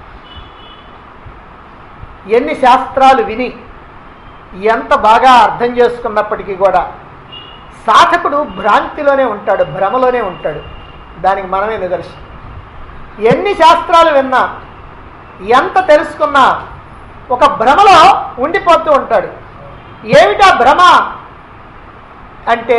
ఎన్ని శాస్త్రాలు విని ఎంత బాగా అర్థం చేసుకున్నప్పటికీ కూడా సాధకుడు భ్రాంతిలోనే ఉంటాడు భ్రమలోనే ఉంటాడు దానికి మనమే నిదర్శనం ఎన్ని శాస్త్రాలు విన్నా ఎంత తెలుసుకున్నా ఒక భ్రమలో ఉండిపోతూ ఉంటాడు ఏమిటా భ్రమ అంటే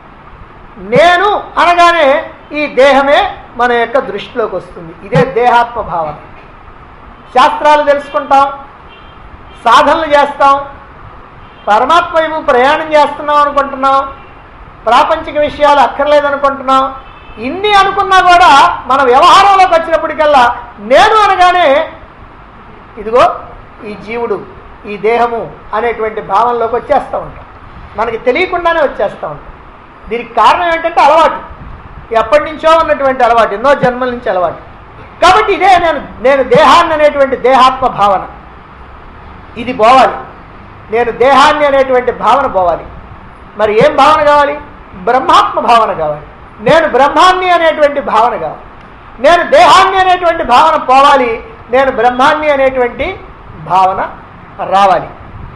నేను అనగానే ఈ దేహమే మన యొక్క దృష్టిలోకి వస్తుంది ఇదే దేహాత్మ భావన శాస్త్రాలు తెలుసుకుంటాం సాధనలు చేస్తాం పరమాత్మ వైపు ప్రయాణం చేస్తున్నాం అనుకుంటున్నాం ప్రాపంచిక విషయాలు అక్కర్లేదనుకుంటున్నాం ఇన్ని అనుకున్నా కూడా మన వ్యవహారంలోకి వచ్చినప్పటికల్లా నేను అనగానే ఇదిగో ఈ జీవుడు ఈ దేహము అనేటువంటి భావనలోకి వచ్చేస్తూ ఉంటాం మనకి తెలియకుండానే వచ్చేస్తూ ఉంటాం దీనికి కారణం ఏంటంటే అలవాటు ఎప్పటి నుంచో ఉన్నటువంటి అలవాటు ఎన్నో జన్మల నుంచి అలవాటు కాబట్టి ఇదే నేను నేను దేహాన్ని అనేటువంటి దేహాత్మ భావన ఇది పోవాలి నేను దేహాన్ని అనేటువంటి భావన పోవాలి మరి ఏం భావన కావాలి బ్రహ్మాత్మ భావన కావాలి నేను బ్రహ్మాన్ని అనేటువంటి భావన కావాలి నేను దేహాన్ని అనేటువంటి భావన పోవాలి నేను బ్రహ్మాన్ని అనేటువంటి భావన రావాలి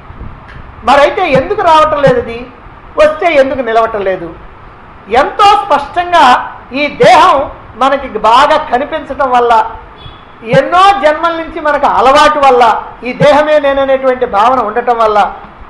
మరైతే ఎందుకు రావటం లేదు ఇది వస్తే ఎందుకు నిలవటం లేదు ఎంతో స్పష్టంగా ఈ దేహం మనకి బాగా కనిపించటం వల్ల ఎన్నో జన్మల నుంచి మనకు అలవాటు వల్ల ఈ దేహమే నేననేటువంటి భావన ఉండటం వల్ల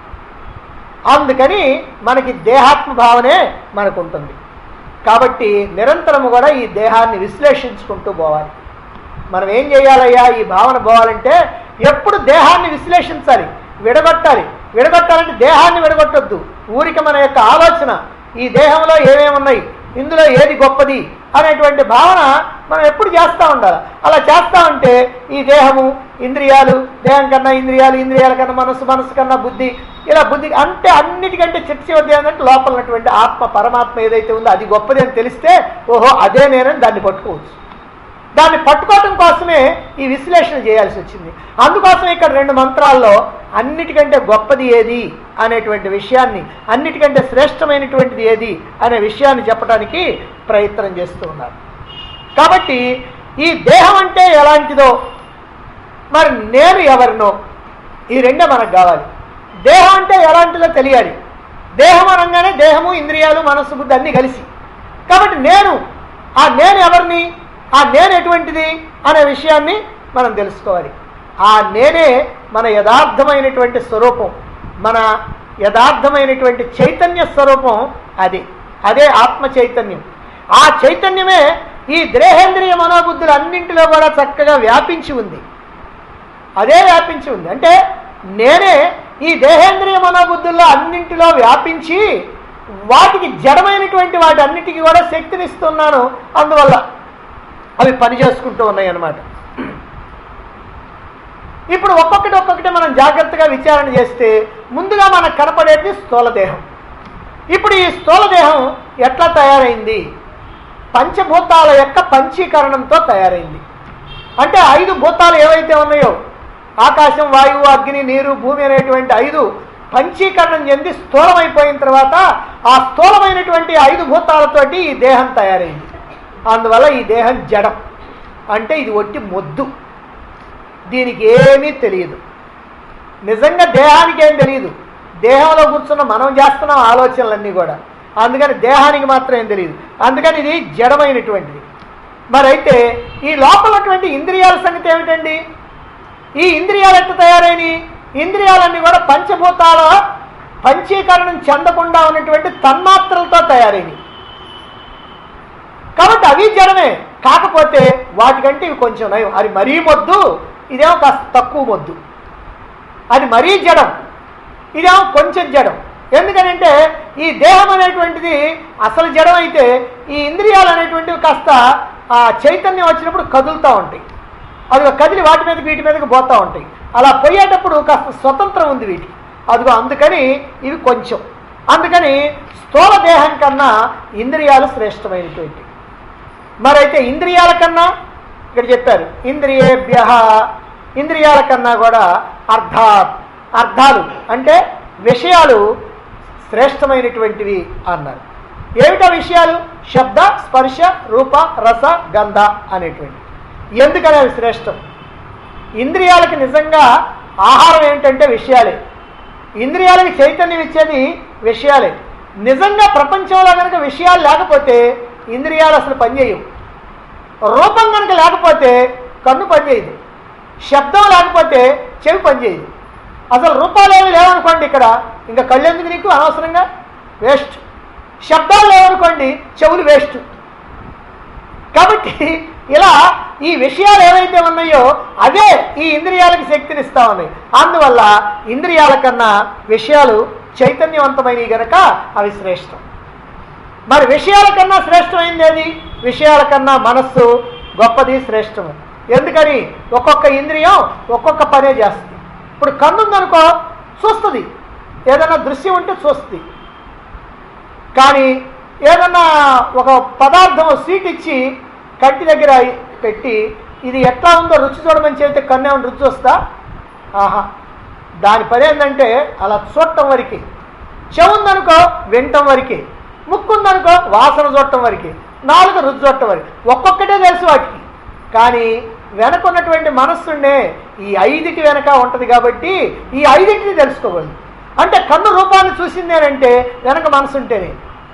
అందుకని మనకి దేహాత్మ భావనే మనకు ఉంటుంది కాబట్టి నిరంతరము కూడా ఈ దేహాన్ని విశ్లేషించుకుంటూ పోవాలి మనం ఏం చేయాలయ్యా ఈ భావన పోవాలంటే ఎప్పుడు దేహాన్ని విశ్లేషించాలి విడగొట్టాలి విడగొట్టాలంటే దేహాన్ని విడగొట్టొద్దు ఊరికి మన యొక్క ఆలోచన ఈ దేహంలో ఏమేమి ఉన్నాయి ఇందులో ఏది గొప్పది అనేటువంటి భావన మనం ఎప్పుడు చేస్తూ ఉండాలి అలా చేస్తూ ఉంటే ఈ దేహము ఇంద్రియాలు దేహం కన్నా ఇంద్రియాలు ఇంద్రియాల కన్నా మనసు మనసు కన్నా బుద్ధి ఇలా బుద్ధి అంటే అన్నిటికంటే చిట్చివద్ది ఏంటంటే లోపల ఉన్నటువంటి ఆత్మ పరమాత్మ ఏదైతే ఉందో అది గొప్పది అని తెలిస్తే ఓహో అదే నేనని దాన్ని పట్టుకోవచ్చు దాన్ని పట్టుకోవటం కోసమే ఈ విశ్లేషణ చేయాల్సి వచ్చింది అందుకోసం ఇక్కడ రెండు మంత్రాల్లో అన్నిటికంటే గొప్పది ఏది అనేటువంటి విషయాన్ని అన్నిటికంటే శ్రేష్టమైనటువంటిది ఏది అనే విషయాన్ని చెప్పడానికి ప్రయత్నం చేస్తూ ఉన్నారు కాబట్టి ఈ దేహం అంటే ఎలాంటిదో మరి నేను ఎవరినో ఈ రెండే మనకు కావాలి దేహం అంటే ఎలాంటిదో తెలియాలి దేహం అనగానే దేహము ఇంద్రియాలు మనస్సు బుద్ధి అన్నీ కలిసి కాబట్టి నేను ఆ నేను ఎవరిని ఆ నేను ఎటువంటిది అనే విషయాన్ని మనం తెలుసుకోవాలి ఆ నేనే మన యథార్థమైనటువంటి స్వరూపం మన యథార్థమైనటువంటి చైతన్య స్వరూపం అది అదే ఆత్మ చైతన్యం ఆ చైతన్యమే ఈ దేహేంద్రియ మనోబుద్ధులు అన్నింటిలో కూడా చక్కగా వ్యాపించి ఉంది అదే వ్యాపించి ఉంది అంటే నేనే ఈ దేహేంద్రియ మనోబుద్ధుల్లో అన్నింటిలో వ్యాపించి వాటికి జడమైనటువంటి వాటి అన్నిటికీ కూడా శక్తినిస్తున్నాను అందువల్ల అవి పని చేసుకుంటూ ఉన్నాయి అన్నమాట ఇప్పుడు ఒక్కొక్కటి ఒక్కొక్కటి మనం జాగ్రత్తగా విచారణ చేస్తే ముందుగా మనకు కనపడేది స్థూలదేహం ఇప్పుడు ఈ స్థూలదేహం ఎట్లా తయారైంది పంచభూతాల యొక్క పంచీకరణంతో తయారైంది అంటే ఐదు భూతాలు ఏవైతే ఉన్నాయో ఆకాశం వాయువు అగ్ని నీరు భూమి అనేటువంటి ఐదు పంచీకరణం చెంది స్థూలమైపోయిన తర్వాత ఆ స్థూలమైనటువంటి ఐదు భూతాలతోటి ఈ దేహం తయారైంది అందువల్ల ఈ దేహం జడం అంటే ఇది ఒట్టి మొద్దు దీనికి ఏమీ తెలియదు నిజంగా దేహానికి ఏం తెలియదు దేహంలో కూర్చున్న మనం చేస్తున్నాం ఆలోచనలన్నీ కూడా అందుకని దేహానికి మాత్రం ఏం తెలియదు అందుకని ఇది జడమైనటువంటిది మరైతే ఈ లోపలటువంటి ఇంద్రియాల సంగతి ఏమిటండి ఈ ఇంద్రియాలు ఎట్లా తయారైనవి ఇంద్రియాలన్నీ కూడా పంచభూతాల పంచీకరణం చెందకుండా ఉన్నటువంటి తన్మాత్రలతో తయారైనవి కాబట్టి అవి జడమే కాకపోతే వాటికంటే ఇవి కొంచెం నయం అది మరీ మొద్దు ఇదేమో కాస్త తక్కువ మొద్దు అది మరీ జడం ఇదేమో కొంచెం జడం ఎందుకనంటే ఈ దేహం అనేటువంటిది అసలు జడం అయితే ఈ ఇంద్రియాలు అనేటువంటివి కాస్త ఆ చైతన్యం వచ్చినప్పుడు కదులుతూ ఉంటాయి అదిగో కదిలి వాటి మీదకి వీటి మీదకి పోతూ ఉంటాయి అలా పోయేటప్పుడు కాస్త స్వతంత్రం ఉంది వీటికి అదిగో అందుకని ఇవి కొంచెం అందుకని స్థూల దేహం కన్నా ఇంద్రియాలు శ్రేష్టమైనటువంటి మరైతే ఇంద్రియాల కన్నా ఇక్కడ చెప్పారు ఇంద్రియేభ్య ఇంద్రియాల కన్నా కూడా అర్థాత్ అర్థాలు అంటే విషయాలు శ్రేష్టమైనటువంటివి అన్నారు ఏమిటా విషయాలు శబ్ద స్పర్శ రూప రస గంధ అనేటువంటి ఎందుకని అవి శ్రేష్టం ఇంద్రియాలకి నిజంగా ఆహారం ఏమిటంటే విషయాలే ఇంద్రియాలకి చైతన్యం ఇచ్చేది విషయాలే నిజంగా ప్రపంచంలో కనుక విషయాలు లేకపోతే ఇంద్రియాలు అసలు పనిచేయవు రూపం కనుక లేకపోతే కన్ను పనిచేయదు శబ్దం లేకపోతే చెవి పనిచేయదు అసలు రూపాలు ఏమి లేవనుకోండి ఇక్కడ ఇంకా కళ్ళు ఎందుకు నీకు అనవసరంగా వేస్ట్ శబ్దాలు లేవనుకోండి చెవులు వేస్ట్ కాబట్టి ఇలా ఈ విషయాలు ఏవైతే ఉన్నాయో అవే ఈ ఇంద్రియాలకు శక్తిని ఇస్తా ఉన్నాయి అందువల్ల ఇంద్రియాల కన్నా విషయాలు చైతన్యవంతమైనవి గనక అవి శ్రేష్టం మరి విషయాల కన్నా శ్రేష్టమైంది ఏది విషయాల కన్నా మనస్సు గొప్పది శ్రేష్టము ఎందుకని ఒక్కొక్క ఇంద్రియం ఒక్కొక్క పనే చేస్తుంది ఇప్పుడు కన్ను ఉందనుకో చూస్తుంది ఏదైనా దృశ్యం ఉంటే చూస్తుంది కానీ ఏదన్నా ఒక పదార్థం సీట్ ఇచ్చి కంటి దగ్గర పెట్టి ఇది ఎట్లా ఉందో రుచి చూడమని చెబితే కన్ను ఏమైనా రుచి వస్తా ఆహా దాని పని ఏంటంటే అలా చూడటం వరకే చెవు ఉందనుకో వినటం వరకే ముక్కు ఉందనుకో వాసన చూడటం వరకే నాలుగు రుచి చూడటం వరకు ఒక్కొక్కటే తెలుసు వాటికి కానీ వెనక ఉన్నటువంటి మనస్సుండే ఈ ఐదుకి వెనక ఉంటుంది కాబట్టి ఈ ఐదింటిని తెలుసుకోవాలి అంటే కన్ను రూపాన్ని చూసిందేనంటే వెనక మనసు ఉంటేనే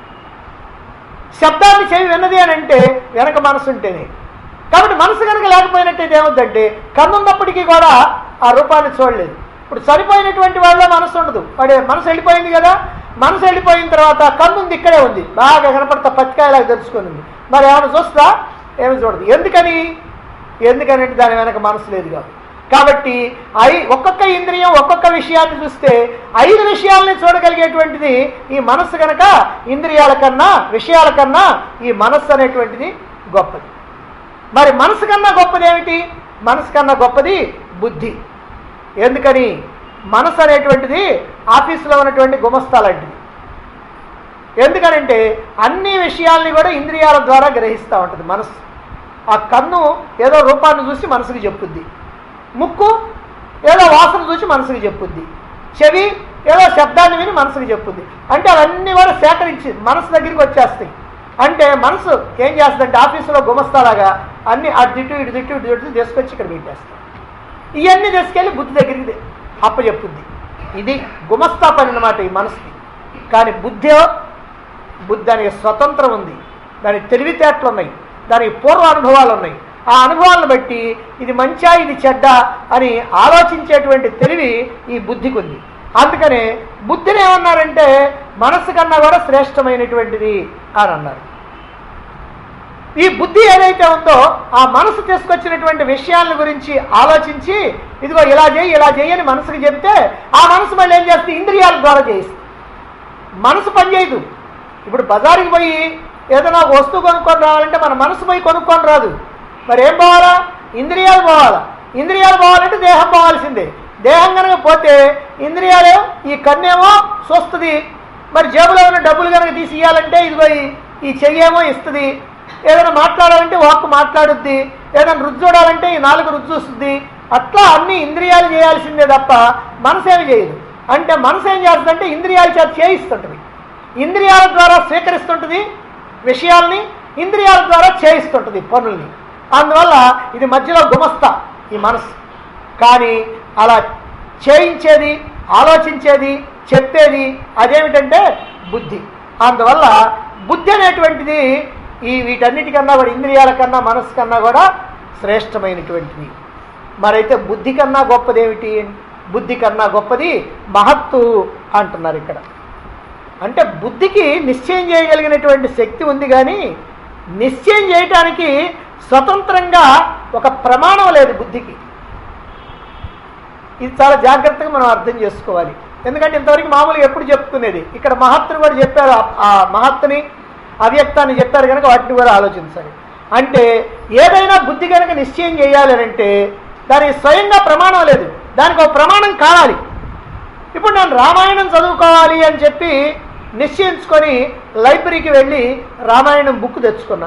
శబ్దాన్ని చెవి విన్నది అని అంటే వెనక మనసు ఉంటేనే కాబట్టి మనసు కనుక లేకపోయినట్టయితే ఏమవుద్దంటే కన్ను ఉన్నప్పటికీ కూడా ఆ రూపాన్ని చూడలేదు ఇప్పుడు చనిపోయినటువంటి వాళ్ళ మనసు ఉండదు వాడి మనసు వెళ్ళిపోయింది కదా మనసు వెళ్ళిపోయిన తర్వాత కన్ను ఉంది ఇక్కడే ఉంది బాగా కనపడతా పచ్చికాయలాగా తెలుసుకొని ఉంది మరి ఏమైనా చూస్తా ఏమి చూడదు ఎందుకని ఎందుకనంటే దాని వెనక మనసు లేదు కాబట్టి కాబట్టి ఐ ఒక్కొక్క ఇంద్రియం ఒక్కొక్క విషయాన్ని చూస్తే ఐదు విషయాల్ని చూడగలిగేటువంటిది ఈ మనస్సు కనుక ఇంద్రియాల కన్నా విషయాల కన్నా ఈ మనస్సు అనేటువంటిది గొప్పది మరి మనసు కన్నా గొప్పది ఏమిటి మనసు కన్నా గొప్పది బుద్ధి ఎందుకని మనసు అనేటువంటిది ఆఫీసులో ఉన్నటువంటి గుమస్తా లాంటిది ఎందుకనంటే అన్ని విషయాల్ని కూడా ఇంద్రియాల ద్వారా గ్రహిస్తూ ఉంటుంది మనసు ఆ కన్ను ఏదో రూపాన్ని చూసి మనసుకి చెప్పుద్ది ముక్కు ఏదో వాసన చూసి మనసుకి చెప్పుద్ది చెవి ఏదో శబ్దాన్ని విని మనసుకి చెప్పుద్ది అంటే అవన్నీ కూడా సేకరించి మనసు దగ్గరికి వచ్చేస్తాయి అంటే మనసు ఏం చేస్తుందంటే ఆఫీసులో గుమస్తాలాగా అన్ని అటు దిట్టు ఇటు దిట్టు ఇటు దిట్టు తీసుకొచ్చి ఇక్కడ పెట్టేస్తాయి ఇవన్నీ తీసుకెళ్ళి బుద్ధి దగ్గరికి అప్పచెప్పుద్ది ఇది గుమస్తా పని అన్నమాట ఈ మనసుకి కానీ బుద్ధి బుద్ధి దానికి స్వతంత్రం ఉంది దానికి తెలివితేటలు ఉన్నాయి దానికి పూర్వ అనుభవాలు ఉన్నాయి ఆ అనుభవాలను బట్టి ఇది మంచా ఇది చెడ్డ అని ఆలోచించేటువంటి తెలివి ఈ బుద్ధికి ఉంది అందుకనే బుద్ధిని ఏమన్నారంటే మనస్సు కన్నా కూడా శ్రేష్టమైనటువంటిది అని అన్నారు ఈ బుద్ధి ఏదైతే ఉందో ఆ మనసు తీసుకొచ్చినటువంటి విషయాల గురించి ఆలోచించి ఇదిగో ఇలా చేయి ఇలా చేయి అని మనసుకు చెప్తే ఆ మనసు మళ్ళీ ఏం చేస్తుంది ఇంద్రియాల ద్వారా చేయిస్తుంది మనసు పనిచేయదు ఇప్పుడు బజారుకి పోయి ఏదైనా ఒక వస్తువు కొనుక్కొని రావాలంటే మన మనసు పోయి కొనుక్కొని రాదు మరి ఏం పోవాలా ఇంద్రియాలు పోవాలా ఇంద్రియాలు పోవాలంటే దేహం పోవాల్సిందే దేహం కనుక పోతే ఇంద్రియాలు ఈ కన్నేమో చూస్తుంది మరి జేబులో ఉన్న డబ్బులు కనుక తీసి ఇవ్వాలంటే ఇదిగో ఈ- ఈ చెయ్యేమో ఇస్తుంది ఏదైనా మాట్లాడాలంటే వాక్కు మాట్లాడుద్ది ఏదైనా రుచి చూడాలంటే ఈ నాలుగు రుచి చూస్తుంది అట్లా అన్ని ఇంద్రియాలు చేయాల్సిందే తప్ప మనసు ఏమి చేయదు అంటే మనసు ఏం చేస్తుందంటే ఇంద్రియాల చేత చేయిస్తుంటుంది ఇంద్రియాల ద్వారా స్వీకరిస్తుంటుంది విషయాల్ని ఇంద్రియాల ద్వారా చేయిస్తుంటుంది పనుల్ని అందువల్ల ఇది మధ్యలో గుమస్తా ఈ మనసు కానీ అలా చేయించేది ఆలోచించేది చెప్పేది అదేమిటంటే బుద్ధి అందువల్ల బుద్ధి అనేటువంటిది ఈ వీటన్నిటికన్నా కూడా ఇంద్రియాల కన్నా మనసు కన్నా కూడా శ్రేష్టమైనటువంటిది మరైతే బుద్ధి కన్నా గొప్పదేమిటి బుద్ధి కన్నా గొప్పది మహత్తు అంటున్నారు ఇక్కడ అంటే బుద్ధికి నిశ్చయం చేయగలిగినటువంటి శక్తి ఉంది కానీ నిశ్చయం చేయటానికి స్వతంత్రంగా ఒక ప్రమాణం లేదు బుద్ధికి ఇది చాలా జాగ్రత్తగా మనం అర్థం చేసుకోవాలి ఎందుకంటే ఇంతవరకు మామూలుగా ఎప్పుడు చెప్పుకునేది ఇక్కడ మహత్తుని కూడా చెప్పారు ఆ- ఆ మహత్తుని అవ్యక్తాన్ని చెప్పారు కనుక వాటిని కూడా ఆలోచించాలి అంటే ఏదైనా బుద్ధి కనుక నిశ్చయం చేయాలి అని అంటే దానికి స్వయంగా ప్రమాణం లేదు దానికి ఒక ప్రమాణం కావాలి ఇప్పుడు నేను రామాయణం చదువుకోవాలి అని చెప్పి నిశ్చయించుకొని లైబ్రరీకి వెళ్ళి రామాయణం బుక్ తెచ్చుకున్నా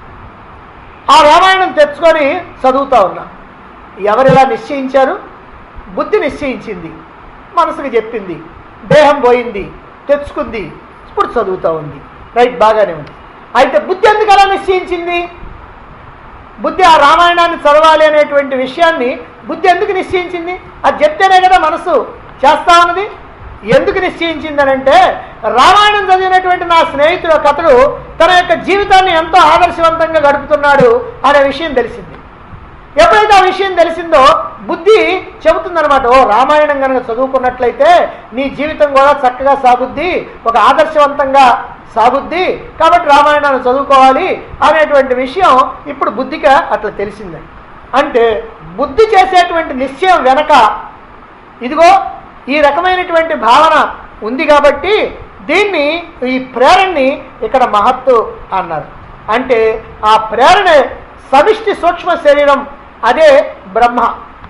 ఆ రామాయణం తెచ్చుకొని చదువుతా ఉన్నా ఎవరిలా నిశ్చయించారు బుద్ధి నిశ్చయించింది మనసుకు చెప్పింది దేహం పోయింది తెచ్చుకుంది ఇప్పుడు చదువుతూ ఉంది రైట్ బాగానే ఉంది అయితే బుద్ధి ఎందుకు అలా నిశ్చయించింది బుద్ధి ఆ రామాయణాన్ని చదవాలి అనేటువంటి విషయాన్ని బుద్ధి ఎందుకు నిశ్చయించింది అది చెప్తేనే కదా మనసు చేస్తా ఉన్నది ఎందుకు నిశ్చయించిందనంటే రామాయణం చదివినటువంటి నా స్నేహితుడు ఒక అతడు తన యొక్క జీవితాన్ని ఎంతో ఆదర్శవంతంగా గడుపుతున్నాడు అనే విషయం తెలిసింది ఎప్పుడైతే ఆ విషయం తెలిసిందో బుద్ధి చెబుతుందనమాట ఓ రామాయణం కనుక చదువుకున్నట్లయితే నీ జీవితం కూడా చక్కగా సాగుద్ది ఒక ఆదర్శవంతంగా సాగుద్ది కాబట్టి రామాయణాన్ని చదువుకోవాలి అనేటువంటి విషయం ఇప్పుడు బుద్ధికి అట్లా తెలిసింది అంటే బుద్ధి చేసేటువంటి నిశ్చయం వెనక ఇదిగో ఈ రకమైనటువంటి భావన ఉంది కాబట్టి దీన్ని ఈ ప్రేరణని ఇక్కడ మహత్తు అన్నారు అంటే ఆ ప్రేరణ సమిష్టి సూక్ష్మ శరీరం అదే బ్రహ్మ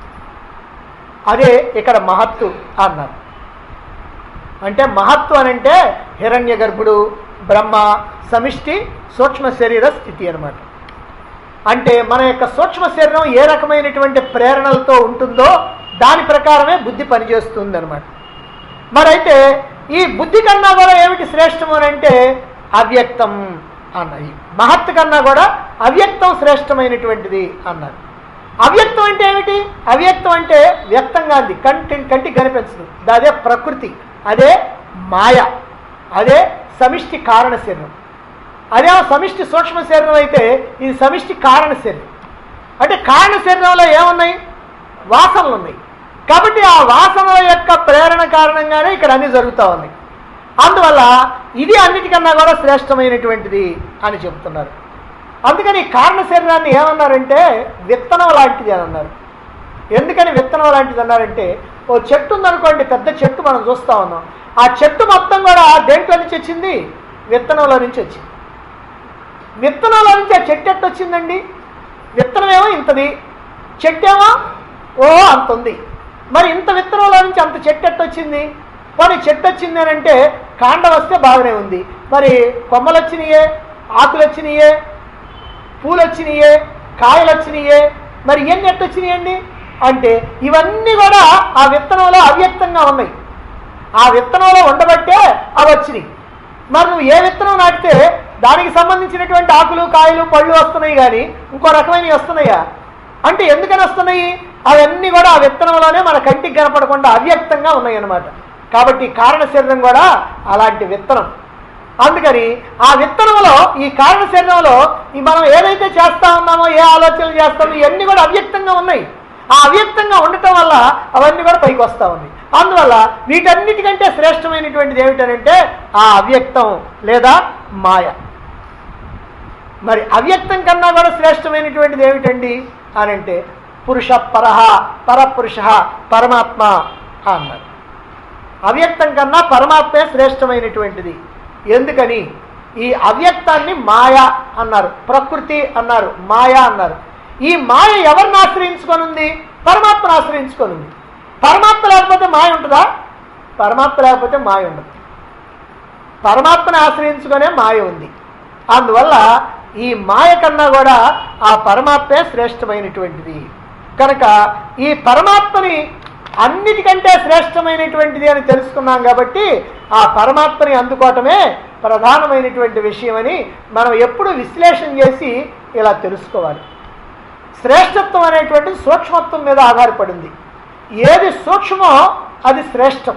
అదే ఇక్కడ మహత్తు అన్నారు అంటే మహత్తు అని అంటే హిరణ్య గర్భుడు బ్రహ్మ సమిష్టి సూక్ష్మ శరీర స్థితి అన్నమాట అంటే మన యొక్క సూక్ష్మ శరీరం ఏ రకమైనటువంటి ప్రేరణలతో ఉంటుందో దాని ప్రకారమే బుద్ధి పనిచేస్తుంది అనమాట మరైతే ఈ బుద్ధి కన్నా కూడా ఏమిటి శ్రేష్టము అని అంటే అవ్యక్తం అన్నది మహత్ కన్నా కూడా అవ్యక్తం శ్రేష్టమైనటువంటిది అన్నారు అవ్యక్తం అంటే ఏమిటి అవ్యక్తం అంటే వ్యక్తంగా ఉంది కంటి కంటికి కనిపించదు అదే ప్రకృతి అదే మాయ అదే సమిష్టి కారణ శరీరం అదే సమిష్టి సూక్ష్మ శరీరం అయితే ఇది సమిష్టి కారణ శరీరం అంటే కారణ శరీరంలో ఏమున్నాయి వాసనలు ఉన్నాయి కాబట్టి ఆ వాసనల యొక్క ప్రేరణ కారణంగానే ఇక్కడ అన్ని జరుగుతూ ఉన్నాయి అందువల్ల ఇది అన్నిటికన్నా కూడా శ్రేష్టమైనటువంటిది అని చెప్తున్నారు అందుకని ఈ కారణ శరీరాన్ని ఏమన్నారంటే విత్తనం లాంటిది అని అన్నారు ఎందుకని విత్తనం లాంటిది అన్నారంటే ఓ చెట్టు ఉందనుకోండి పెద్ద చెట్టు మనం చూస్తా ఉన్నాం ఆ చెట్టు మొత్తం కూడా దేంట్లో నుంచి వచ్చింది విత్తనంలో నుంచి వచ్చింది విత్తనంలో నుంచి ఆ చెట్టు ఎట్టు వచ్చిందండి విత్తనం ఏమో ఇంతది చెట్టు ఏమో ఓ అంత ఉంది మరి ఇంత విత్తనంలో నుంచి అంత చెట్టు ఎట్టు వచ్చింది మరి చెట్టు వచ్చింది అని అంటే కాండం వస్తే బాగానే ఉంది మరి కొమ్మలు వచ్చినాయే ఆకులు వచ్చినాయే పూలు వచ్చినాయే కాయలు వచ్చినాయే మరి ఇవన్నీ ఎట్టు వచ్చినాయండి అంటే ఇవన్నీ కూడా ఆ విత్తనంలో అవ్యక్తంగా ఉన్నాయి ఆ విత్తనంలో ఉండబట్టే అవి వచ్చినాయి మరి నువ్వు ఏ విత్తనం నాటితే దానికి సంబంధించినటువంటి ఆకులు కాయలు పళ్ళు వస్తున్నాయి కానీ ఇంకో రకమైనవి వస్తున్నాయా అంటే ఎందుకని వస్తున్నాయి అవన్నీ కూడా ఆ విత్తనంలోనే మన కంటికి కనపడకుండా అవ్యక్తంగా ఉన్నాయి అన్నమాట కాబట్టి కారణ శరీరం కూడా అలాంటి విత్తనం అందుకని ఆ విత్తనంలో ఈ కారణ శరీరంలో ఈ మనం ఏదైతే చేస్తా ఉన్నామో ఏ ఆలోచనలు చేస్తామో ఇవన్నీ కూడా అవ్యక్తంగా ఉన్నాయి ఆ అవ్యక్తంగా ఉండటం వల్ల అవన్నీ కూడా పైకి వస్తూ ఉన్నాయి అందువల్ల వీటన్నిటికంటే శ్రేష్టమైనటువంటిది ఏమిటనంటే ఆ అవ్యక్తం లేదా మాయ మరి అవ్యక్తం కన్నా కూడా శ్రేష్టమైనటువంటిది ఏమిటండి అని అంటే పురుష పరహ పరపురుష పరమాత్మ అన్నారు అవ్యక్తం కన్నా పరమాత్మే శ్రేష్టమైనటువంటిది ఎందుకని ఈ అవ్యక్తాన్ని మాయ అన్నారు ప్రకృతి అన్నారు మాయ అన్నారు ఈ మాయ ఎవరిని ఆశ్రయించుకొని ఉంది పరమాత్మను ఆశ్రయించుకొని ఉంది పరమాత్మ లేకపోతే మాయ ఉంటుందా పరమాత్మ లేకపోతే మాయ ఉండదు పరమాత్మను ఆశ్రయించుకునే మాయ ఉంది అందువల్ల ఈ మాయ కన్నా కూడా ఆ పరమాత్మే శ్రేష్టమైనటువంటిది కనుక ఈ పరమాత్మని అన్నిటికంటే శ్రేష్టమైనటువంటిది అని తెలుసుకున్నాం కాబట్టి ఆ పరమాత్మని అందుకోవటమే ప్రధానమైనటువంటి విషయమని మనం ఎప్పుడు విశ్లేషణ చేసి ఇలా తెలుసుకోవాలి శ్రేష్టత్వం అనేటువంటి సూక్ష్మత్వం మీద ఆధారపడింది ఏది సూక్ష్మో అది శ్రేష్టం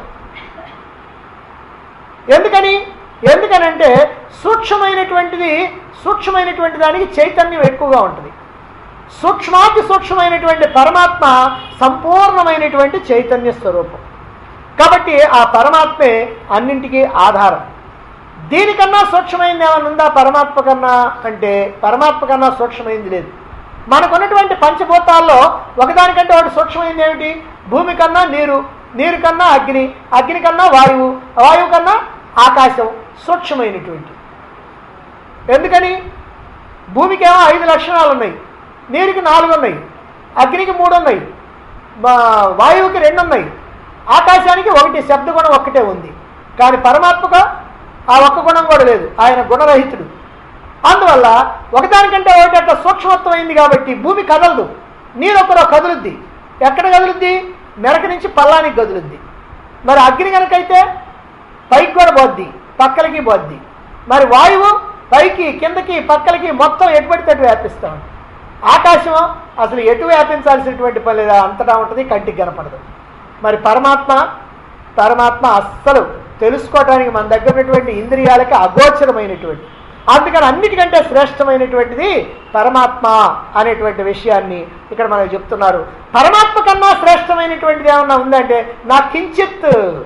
ఎందుకని ఎందుకనంటే సూక్ష్మమైనటువంటిది సూక్ష్మమైనటువంటి దానికి చైతన్యం ఎక్కువగా ఉంటుంది సూక్ష్మాతి సూక్ష్మమైనటువంటి పరమాత్మ సంపూర్ణమైనటువంటి చైతన్య స్వరూపం కాబట్టి ఆ పరమాత్మే అన్నింటికీ ఆధారం దీనికన్నా సూక్ష్మమైంది ఏమైనా ఉందా పరమాత్మ కన్నా అంటే పరమాత్మ కన్నా సూక్ష్మమైంది లేదు మనకున్నటువంటి పంచభూతాల్లో ఒకదానికంటే ఒకటి సూక్ష్మమైంది ఏమిటి భూమి కన్నా నీరు నీరు కన్నా అగ్ని అగ్ని కన్నా వాయువు వాయువు కన్నా ఆకాశం సూక్ష్మమైనటువంటి ఎందుకని భూమికి ఏమో ఐదు లక్షణాలు ఉన్నాయి నీరుకి నాలుగు ఉన్నాయి అగ్నికి మూడు ఉన్నాయి మా- వాయువుకి రెండు ఉన్నాయి ఆకాశానికి ఒకటి శబ్ద గుణం ఒక్కటే ఉంది కానీ పరమాత్మకు ఆ ఒక్క గుణం కూడా లేదు ఆయన గుణరహితుడు అందువల్ల ఒకదానికంటే ఒకటి అట్లా సూక్ష్మత్వం అయింది కాబట్టి భూమి కదలదు నీరు ఒకరో కదులుద్ది ఎక్కడ కదులుద్ది మెరక నుంచి పల్లానికి కదులుద్ది మరి అగ్ని కనుకైతే పైకి కూడా పోద్ది పక్కలకి పోద్ది మరి వాయువు పైకి కిందకి పక్కలకి మొత్తం ఎటు పడితే అటు వ్యాపిస్తాం ఆకాశం అసలు ఎటు వ్యాపించాల్సినటువంటి పని లేదా అంతటా ఉంటుంది కంటికి కనపడదు మరి పరమాత్మ పరమాత్మ అస్సలు తెలుసుకోవడానికి మన దగ్గర ఉన్నటువంటి ఇంద్రియాలకి అగోచరమైనటువంటి అందుకని అన్నిటికంటే శ్రేష్టమైనటువంటిది పరమాత్మ అనేటువంటి విషయాన్ని ఇక్కడ మనకు చెప్తున్నారు పరమాత్మ కన్నా శ్రేష్టమైనటువంటిది ఏమన్నా ఉందంటే నా కించిత్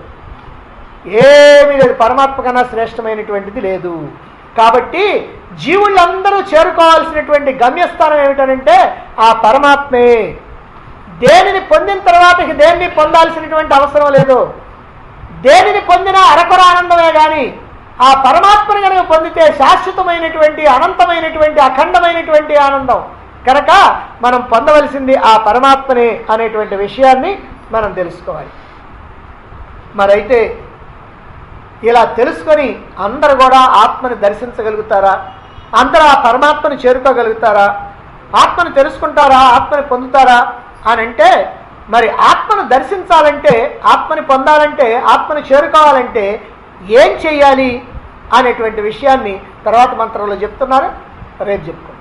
ఏమీ లేదు పరమాత్మ కన్నా శ్రేష్టమైనటువంటిది లేదు కాబట్టి జీవులందరూ చేరుకోవాల్సినటువంటి గమ్యస్థానం ఏమిటనంటే ఆ పరమాత్మే దేనిని పొందిన తర్వాత ఇక దేన్ని పొందాల్సినటువంటి అవసరం లేదు దేనిని పొందినా అరకొర ఆనందమే కానీ ఆ పరమాత్మను కనుక పొందితే శాశ్వతమైనటువంటి అనంతమైనటువంటి అఖండమైనటువంటి ఆనందం కనుక మనం పొందవలసింది ఆ పరమాత్మనే అనేటువంటి విషయాన్ని మనం తెలుసుకోవాలి మరైతే ఇలా తెలుసుకొని అందరు కూడా ఆత్మని దర్శించగలుగుతారా అందరూ ఆ పరమాత్మను చేరుకోగలుగుతారా ఆత్మను తెలుసుకుంటారా ఆత్మని పొందుతారా అని అంటే మరి ఆత్మను దర్శించాలంటే ఆత్మని పొందాలంటే ఆత్మని చేరుకోవాలంటే ఏం చెయ్యాలి అనేటువంటి విషయాన్ని తర్వాత మంత్రంలో చెప్తున్నారు రేపు చెప్పుకో